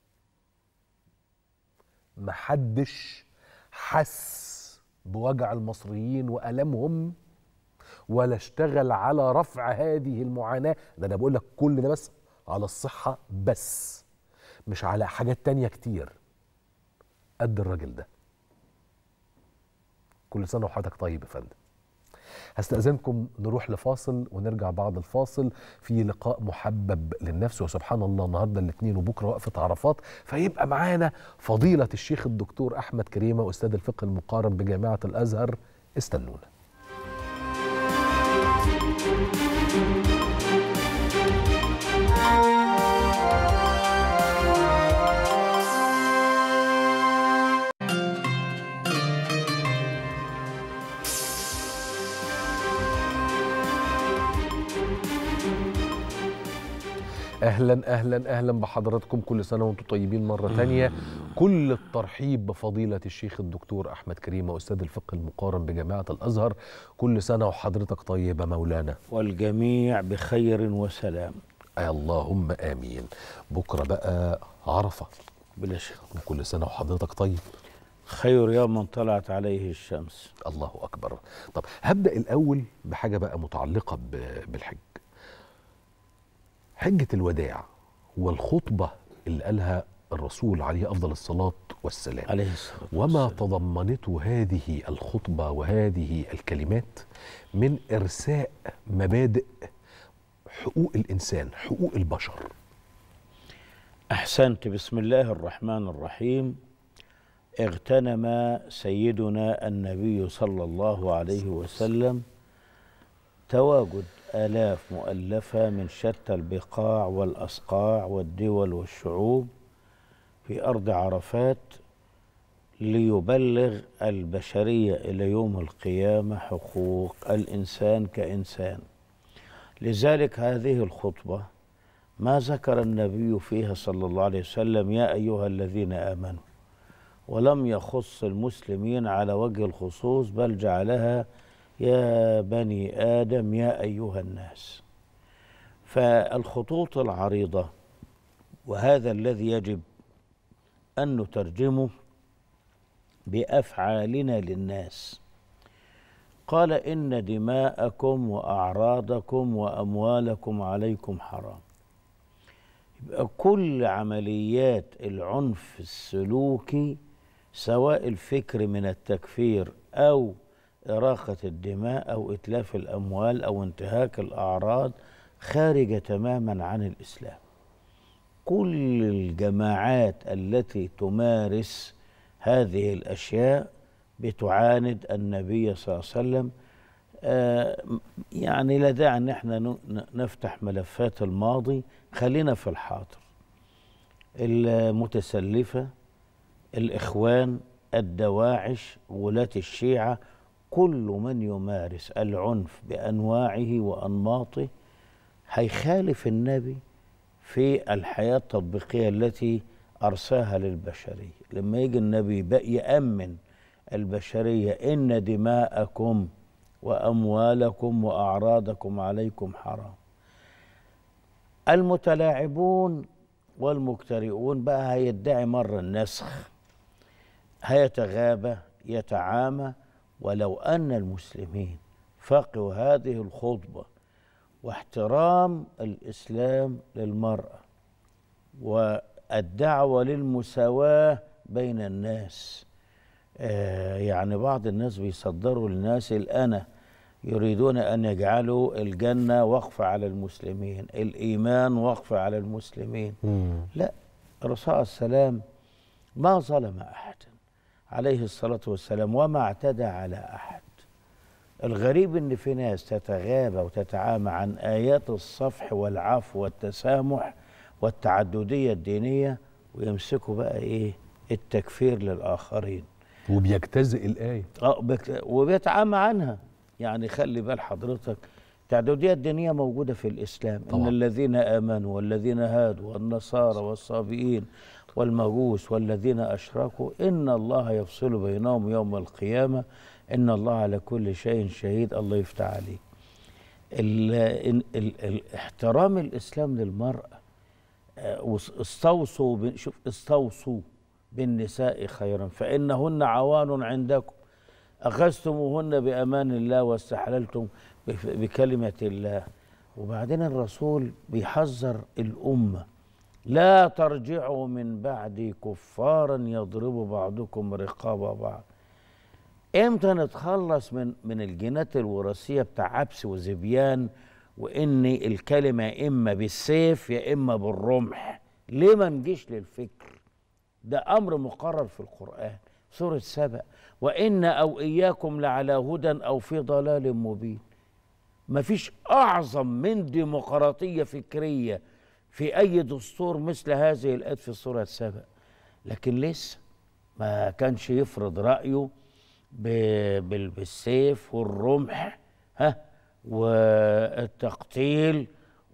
محدش حس بوجع المصريين والامهم ولا اشتغل على رفع هذه المعاناه ده انا بقول لك كل ده بس على الصحه بس مش على حاجات تانية كتير قد الراجل ده كل سنه وحضرتك طيب يا فندم هستأذنكم نروح لفاصل ونرجع بعد الفاصل في لقاء محبب للنفس وسبحان الله النهارده الاثنين وبكره وقفه عرفات فيبقى معانا فضيله الشيخ الدكتور احمد كريمه استاذ الفقه المقارن بجامعه الازهر استنونا اهلا اهلا اهلا بحضراتكم كل سنه وانتم طيبين مره تانية كل الترحيب بفضيله الشيخ الدكتور احمد كريمه استاذ الفقه المقارن بجامعه الازهر كل سنه وحضرتك طيبه مولانا والجميع بخير وسلام آه اللهم امين بكره بقى عرفه بلا شك وكل سنه وحضرتك طيب خير يوم طلعت عليه الشمس الله اكبر طب هبدا الاول بحاجه بقى متعلقه ب- بالحج حجه الوداع والخطبه اللي قالها الرسول عليه افضل الصلاه والسلام عليه الصلاة وما والسلام. تضمنته هذه الخطبه وهذه الكلمات من ارساء مبادئ حقوق الانسان حقوق البشر أحسنت بسم الله الرحمن الرحيم اغتنم سيدنا النبي صلى الله عليه وسلم تواجد آلاف مؤلفة من شتى البقاع والأصقاع والدول والشعوب في أرض عرفات ليبلغ البشرية إلى يوم القيامة حقوق الإنسان كإنسان لذلك هذه الخطبة ما ذكر النبي فيها صلى الله عليه وسلم يا أيها الذين آمنوا ولم يخص المسلمين على وجه الخصوص بل جعلها يا بني آدم يا أيها الناس فالخطوط العريضة وهذا الذي يجب أن نترجمه بأفعالنا للناس قال إن دماءكم وأعراضكم وأموالكم عليكم حرام يبقى كل عمليات العنف السلوكي سواء الفكر من التكفير أو إراقة الدماء أو إتلاف الأموال أو انتهاك الأعراض خارجة تماما عن الإسلام كل الجماعات التي تمارس هذه الأشياء بتعاند النبي صلى الله عليه وسلم آه، يعني لا داعي ان احنا ن- ن- نفتح ملفات الماضي خلينا في الحاضر المتسلفة الإخوان الدواعش ولاة الشيعة كل من يمارس العنف بأنواعه وأنماطه هيخالف النبي في الحياة التطبيقية التي أرساها للبشرية لما يجي النبي بقى يأمن البشرية إن دماءكم وأموالكم وأعراضكم عليكم حرام المتلاعبون والمجترئون بقى هيدعي مرة النسخ هيتغابى يتعامى ولو أن المسلمين فقهوا هذه الخطبة واحترام الإسلام للمرأة والدعوة للمساواة بين الناس آه يعني بعض الناس بيصدروا للناس الأنا يريدون أن يجعلوا الجنة وقفة على المسلمين الإيمان وقفة على المسلمين لا الرسول عليه السلام ما ظلم أحدا عليه الصلاة والسلام وما اعتدى على أحد الغريب ان في ناس تتغابى وتتعامى عن ايات الصفح والعفو والتسامح والتعدديه الدينيه ويمسكوا بقى ايه التكفير للاخرين وبيجتزئ الايه اه بك- وبيتعامى عنها يعني خلي بال حضرتك التعدديه الدينيه موجوده في الاسلام طبعا. ان الذين امنوا والذين هادوا والنصارى والصابئين والمجوس والذين اشركوا ان الله يفصل بينهم يوم القيامه إن الله على كل شيء شهيد الله يفتح عليك ال ال ال احترام الإسلام للمرأة آه، وس- استوصوا ب- شوف استوصوا بالنساء خيرا فإنهن عوان عندكم أخذتموهن بأمان الله واستحللتم بف- بكلمة الله وبعدين الرسول بيحذر الأمة لا ترجعوا من بعدي كفارا يضرب بعضكم رقاب بعض امتى نتخلص من من الجينات الوراثيه بتاع عبس وذبيان وان الكلمه يا اما بالسيف يا اما بالرمح ليه ما نجيش للفكر ده امر مقرر في القران سوره سبأ وان او اياكم لعلى هدى او في ضلال مبين مفيش اعظم من ديمقراطيه فكريه في اي دستور مثل هذه الايات في سوره سبأ لكن لسه ما كانش يفرض رايه ب- بال- بالسيف والرمح ها والتقتيل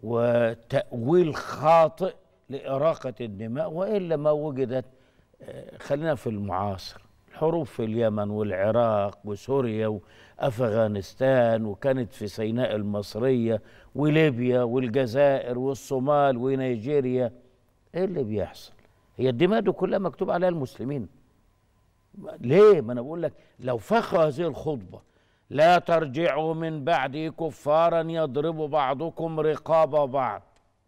وتأويل خاطئ لإراقة الدماء وإلا ما وجدت آه، خلينا في المعاصر الحروب في اليمن والعراق وسوريا وأفغانستان وكانت في سيناء المصرية وليبيا والجزائر والصومال ونيجيريا ايه اللي بيحصل هي الدماء دي كلها مكتوب عليها المسلمين ليه ما انا بقول لك لو فخ هذه الخطبه لا ترجعوا من بعدي كفارا يضرب بعضكم رقاب بعض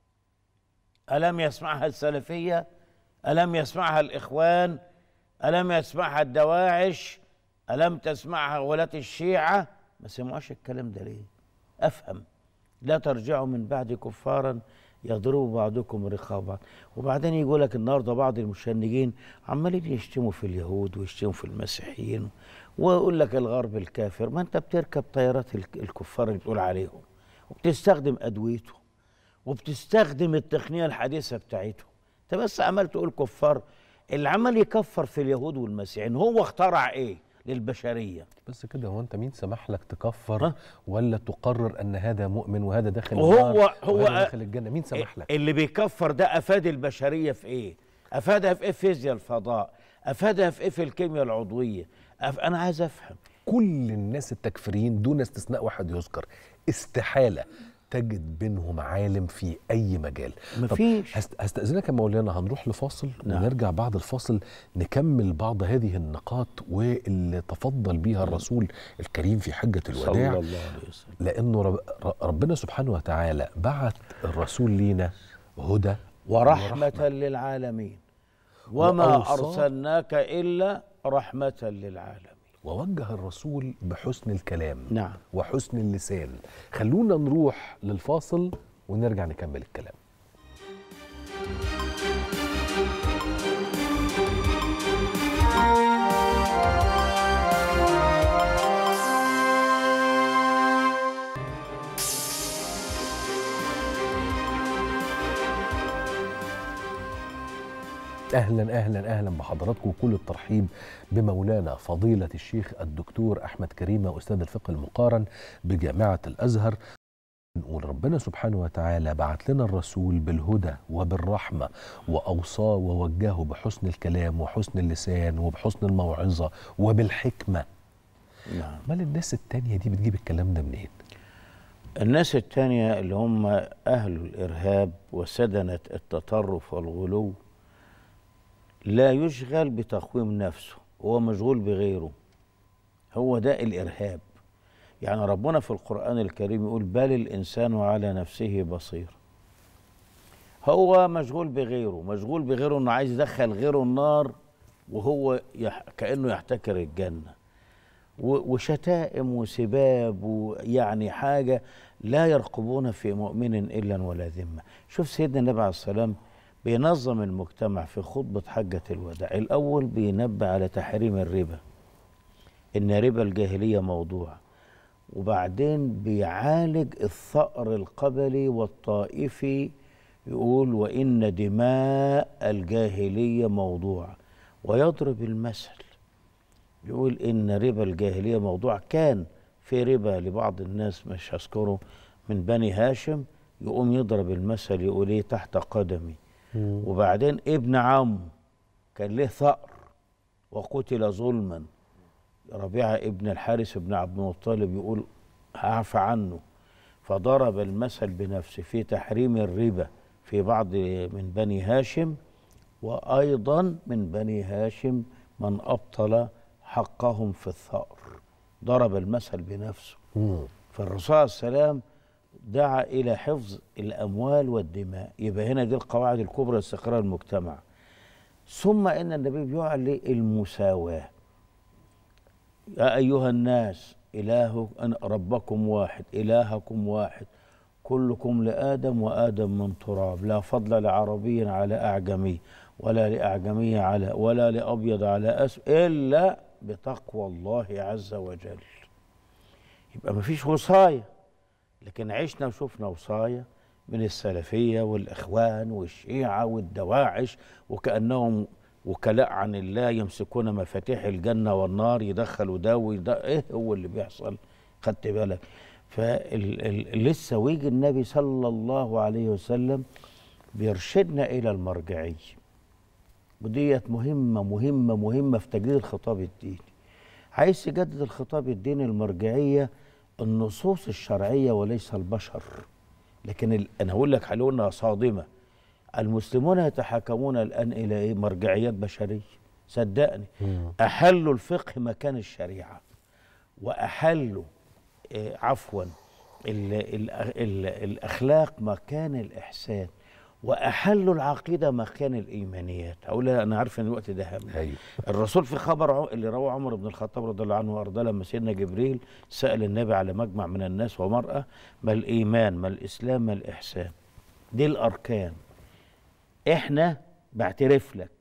الم يسمعها السلفيه الم يسمعها الاخوان الم يسمعها الدواعش الم تسمعها ولاة الشيعه ما سمعوش الكلام ده ليه افهم لا ترجعوا من بعد كفارا يضرب بعضكم رقاب بعض وبعدين يقول لك النهارده بعض المشنجين عمالين يشتموا في اليهود ويشتموا في المسيحيين ويقول لك الغرب الكافر ما انت بتركب طيارات الك- الكفار اللي بتقول عليهم وبتستخدم ادويتهم وبتستخدم التقنيه الحديثه بتاعتهم انت بس عمال تقول كفار اللي عمال يكفر في اليهود والمسيحيين هو اخترع ايه للبشريه بس كده هو انت مين سمح لك تكفر ولا تقرر ان هذا مؤمن وهذا داخل وهو- النار هو- وهذا داخل الجنه مين سمح لك اللي بيكفر ده افاد البشريه في ايه؟ افادها في ايه في فيزياء الفضاء؟ افادها في ايه في الكيمياء العضويه؟ أف... انا عايز افهم كل الناس التكفيريين دون استثناء واحد يذكر استحاله تجد بينهم عالم في اي مجال طب مفيش. هست- هستاذنك يا مولانا هنروح لفاصل نعم. ونرجع بعد الفاصل نكمل بعض هذه النقاط واللي تفضل بها الرسول الكريم في حجه الوداع صلى الله عليه وسلم لانه رب ربنا سبحانه وتعالى بعت الرسول لينا هدى ورحمه للعالمين وما وأوصى- ارسلناك الا رحمه للعالمين ووجه الرسول بحسن الكلام نعم. وحسن اللسان خلونا نروح للفاصل ونرجع نكمل الكلام اهلا اهلا اهلا بحضراتكم وكل الترحيب بمولانا فضيله الشيخ الدكتور احمد كريمه استاذ الفقه المقارن بجامعه الازهر نقول ربنا سبحانه وتعالى بعت لنا الرسول بالهدى وبالرحمه واوصاه ووجهه بحسن الكلام وحسن اللسان وبحسن الموعظه وبالحكمه نعم امال الناس التانية دي بتجيب الكلام ده منين الناس التانية اللي هم أهل الإرهاب وسدنة التطرف والغلو لا يشغل بتقويم نفسه هو مشغول بغيره هو ده الإرهاب يعني ربنا في القرآن الكريم يقول بل الإنسان على نفسه بصير هو مشغول بغيره مشغول بغيره انه عايز يدخل غيره النار وهو يح... كأنه يحتكر الجنة و- وشتائم وسباب ويعني حاجة لا يرقبون في مؤمن إلا ولا ذمة شوف سيدنا النبي عليه السلام بينظم المجتمع في خطبة حجة الوداع الأول بينبه على تحريم الربا إن ربا الجاهلية موضوع وبعدين بيعالج الثأر القبلي والطائفي يقول وإن دماء الجاهلية موضوع ويضرب المثل يقول إن ربا الجاهلية موضوع كان في ربا لبعض الناس مش هذكره من بني هاشم يقوم يضرب المثل يقول ايه تحت قدمي وبعدين ابن عمه كان له ثأر وقتل ظلما ربيعة ابن الحارث بن عبد المطلب يقول عفى عنه فضرب المثل بنفسه في تحريم الربا في بعض من بني هاشم وأيضا من بني هاشم من أبطل حقهم في الثأر ضرب المثل بنفسه مم. فالرسول عليه السلام دعا إلى حفظ الأموال والدماء يبقى هنا دي القواعد الكبرى لاستقرار المجتمع ثم إن النبي بيعلي المساواة يا أيها الناس إله أن- ربكم واحد إلهكم واحد كلكم لآدم وآدم من تراب لا فضل لعربي على أعجمي ولا لأعجمي على ولا لأبيض على أسود إلا بتقوى الله عز وجل يبقى مفيش وصاية لكن عشنا وشفنا وصاية من السلفية والإخوان والشيعة والدواعش وكأنهم وكلاء عن الله يمسكون مفاتيح الجنة والنار يدخلوا ده وده إيه هو اللي بيحصل خدت بالك فلسه ويجي النبي صلى الله عليه وسلم بيرشدنا إلى المرجعية وديت مهمة مهمة مهمة في تجديد الخطاب الديني عايز تجدد الخطاب الديني المرجعية النصوص الشرعية وليس البشر لكن ال... أنا هقول لك حلولنا صادمة المسلمون يتحاكمون الآن إلى إيه مرجعيات بشرية صدقني أحلوا الفقه مكان الشريعة وأحلوا آه، عفوا ال ال ال الأخلاق مكان الإحسان وأحلوا العقيدة مكان الإيمانيات أقول لها أنا عارف إن الوقت ده هام أيوه الرسول في خبر ع- اللي رواه عمر بن الخطاب رضي الله عنه وارضاه لما سيدنا جبريل سال النبي على مجمع من الناس ومراه ما الايمان ما الاسلام ما الاحسان دي الاركان احنا بعترف لك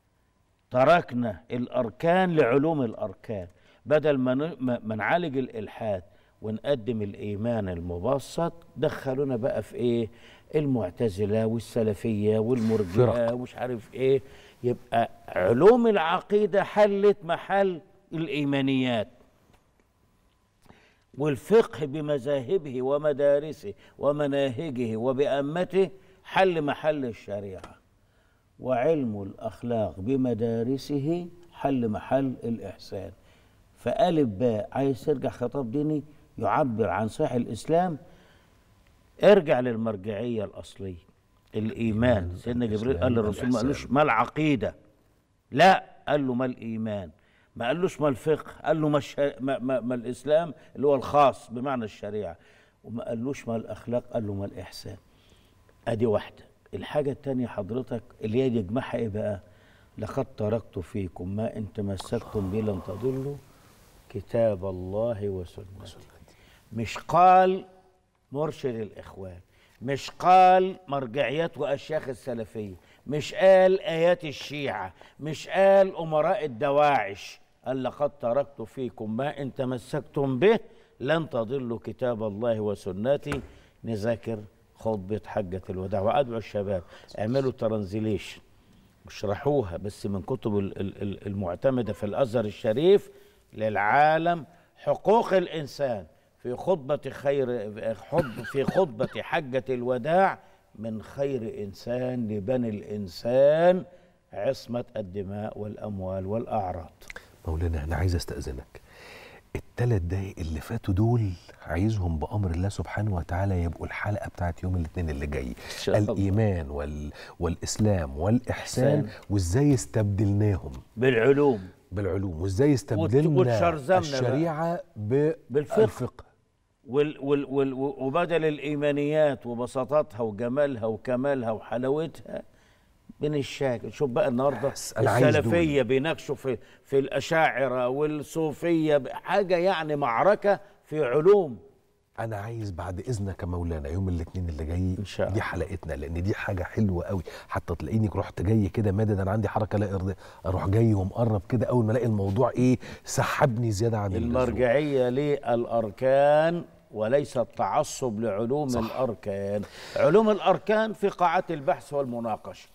تركنا الاركان لعلوم الاركان بدل ما ن- ما ما نعالج الالحاد ونقدم الايمان المبسط دخلونا بقى في ايه المعتزله والسلفيه والمرجئه فرق. ومش عارف ايه يبقى علوم العقيده حلت محل الايمانيات والفقه بمذاهبه ومدارسه ومناهجه وبأمته حل محل الشريعه وعلم الأخلاق بمدارسه حل محل الإحسان فألف باء عايز ترجع خطاب ديني يعبر عن صحيح الإسلام ارجع للمرجعية الأصلية الإيمان سيدنا جبريل قال للرسول ما قالوش ما العقيدة لا قال له ما الإيمان ما قالوش ما الفقه قال له ما, الشر... ما, ما, ما الإسلام اللي هو الخاص بمعنى الشريعة وما قالوش ما الأخلاق قال له ما الإحسان ادي واحده الحاجه التانية حضرتك اللي هي يجمعها ايه بقى لقد تركت فيكم ما ان تمسكتم به لن تضلوا كتاب الله وسنته مش قال مرشد الاخوان مش قال مرجعيات واشياخ السلفيه مش قال ايات الشيعه مش قال امراء الدواعش قال لقد تركت فيكم ما ان تمسكتم به لن تضلوا كتاب الله وسنتي نذاكر خطبه حجه الوداع وادعو الشباب اعملوا ترانزليشن اشرحوها بس من كتب ال- ال- ال- المعتمده في الازهر الشريف للعالم حقوق الانسان في خطبه خير خطب في خطبه حجه الوداع من خير انسان لبني الانسان عصمه الدماء والاموال والاعراض مولانا انا عايز استاذنك الثلاث دقايق اللي فاتوا دول عايزهم بامر الله سبحانه وتعالى يبقوا الحلقه بتاعت يوم الاثنين اللي جاي شاء الله. الايمان وال... والاسلام والاحسان إحسان. وازاي استبدلناهم بالعلوم بالعلوم وازاي استبدلنا وتشرذمنا بقى. الشريعه بالفقه. بالفقه وال وال وال وبدل الايمانيات وبساطتها وجمالها وكمالها وحلاوتها بين الشاكل شوف بقى النهارده بس أنا عايز السلفيه بيناقشوا في في الاشاعره والصوفيه حاجه يعني معركه في علوم انا عايز بعد اذنك يا مولانا يوم الاثنين اللي جاي إن شاء دي الله. حلقتنا لان دي حاجه حلوه قوي حتى تلاقيني رحت جاي كده مادد انا عندي حركه لا ارضيه اروح جاي ومقرب كده اول ما الاقي الموضوع ايه سحبني زياده عن اللزوم المرجعيه للاركان وليس التعصب لعلوم صح. الاركان علوم الاركان في قاعات البحث والمناقشه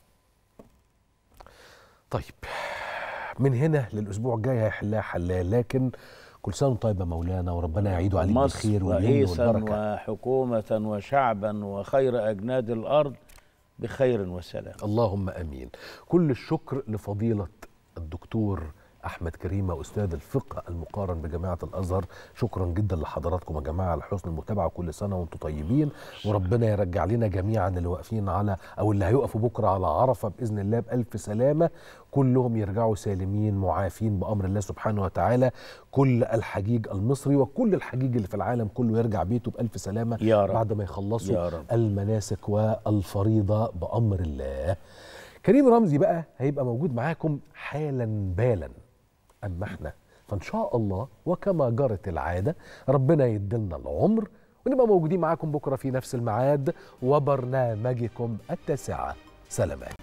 طيب من هنا للاسبوع الجاي هيحلها حلال لكن كل سنه وانت طيب يا مولانا وربنا يعيده عليك مصر بالخير واليمن رئيسا والبركه وحكومة وشعبا وخير أجناد الأرض بخير وسلام اللهم امين كل الشكر لفضيله الدكتور احمد كريمه استاذ الفقه المقارن بجامعه الازهر شكرا جدا لحضراتكم يا جماعه على حسن المتابعه وكل سنه وانتم طيبين وربنا يرجع لنا جميعا اللي واقفين على او اللي هيقفوا بكره على عرفه باذن الله بالف سلامه كلهم يرجعوا سالمين معافين بامر الله سبحانه وتعالى كل الحجيج المصري وكل الحجيج اللي في العالم كله يرجع بيته بالف سلامه يا رب. بعد ما يخلصوا يا رب. المناسك والفريضه بامر الله كريم رمزي بقى هيبقى موجود معاكم حالا بالا اما احنا فان شاء الله وكما جرت العاده ربنا يدلنا العمر ونبقى موجودين معاكم بكره في نفس الميعاد وبرنامجكم التاسعه سلامات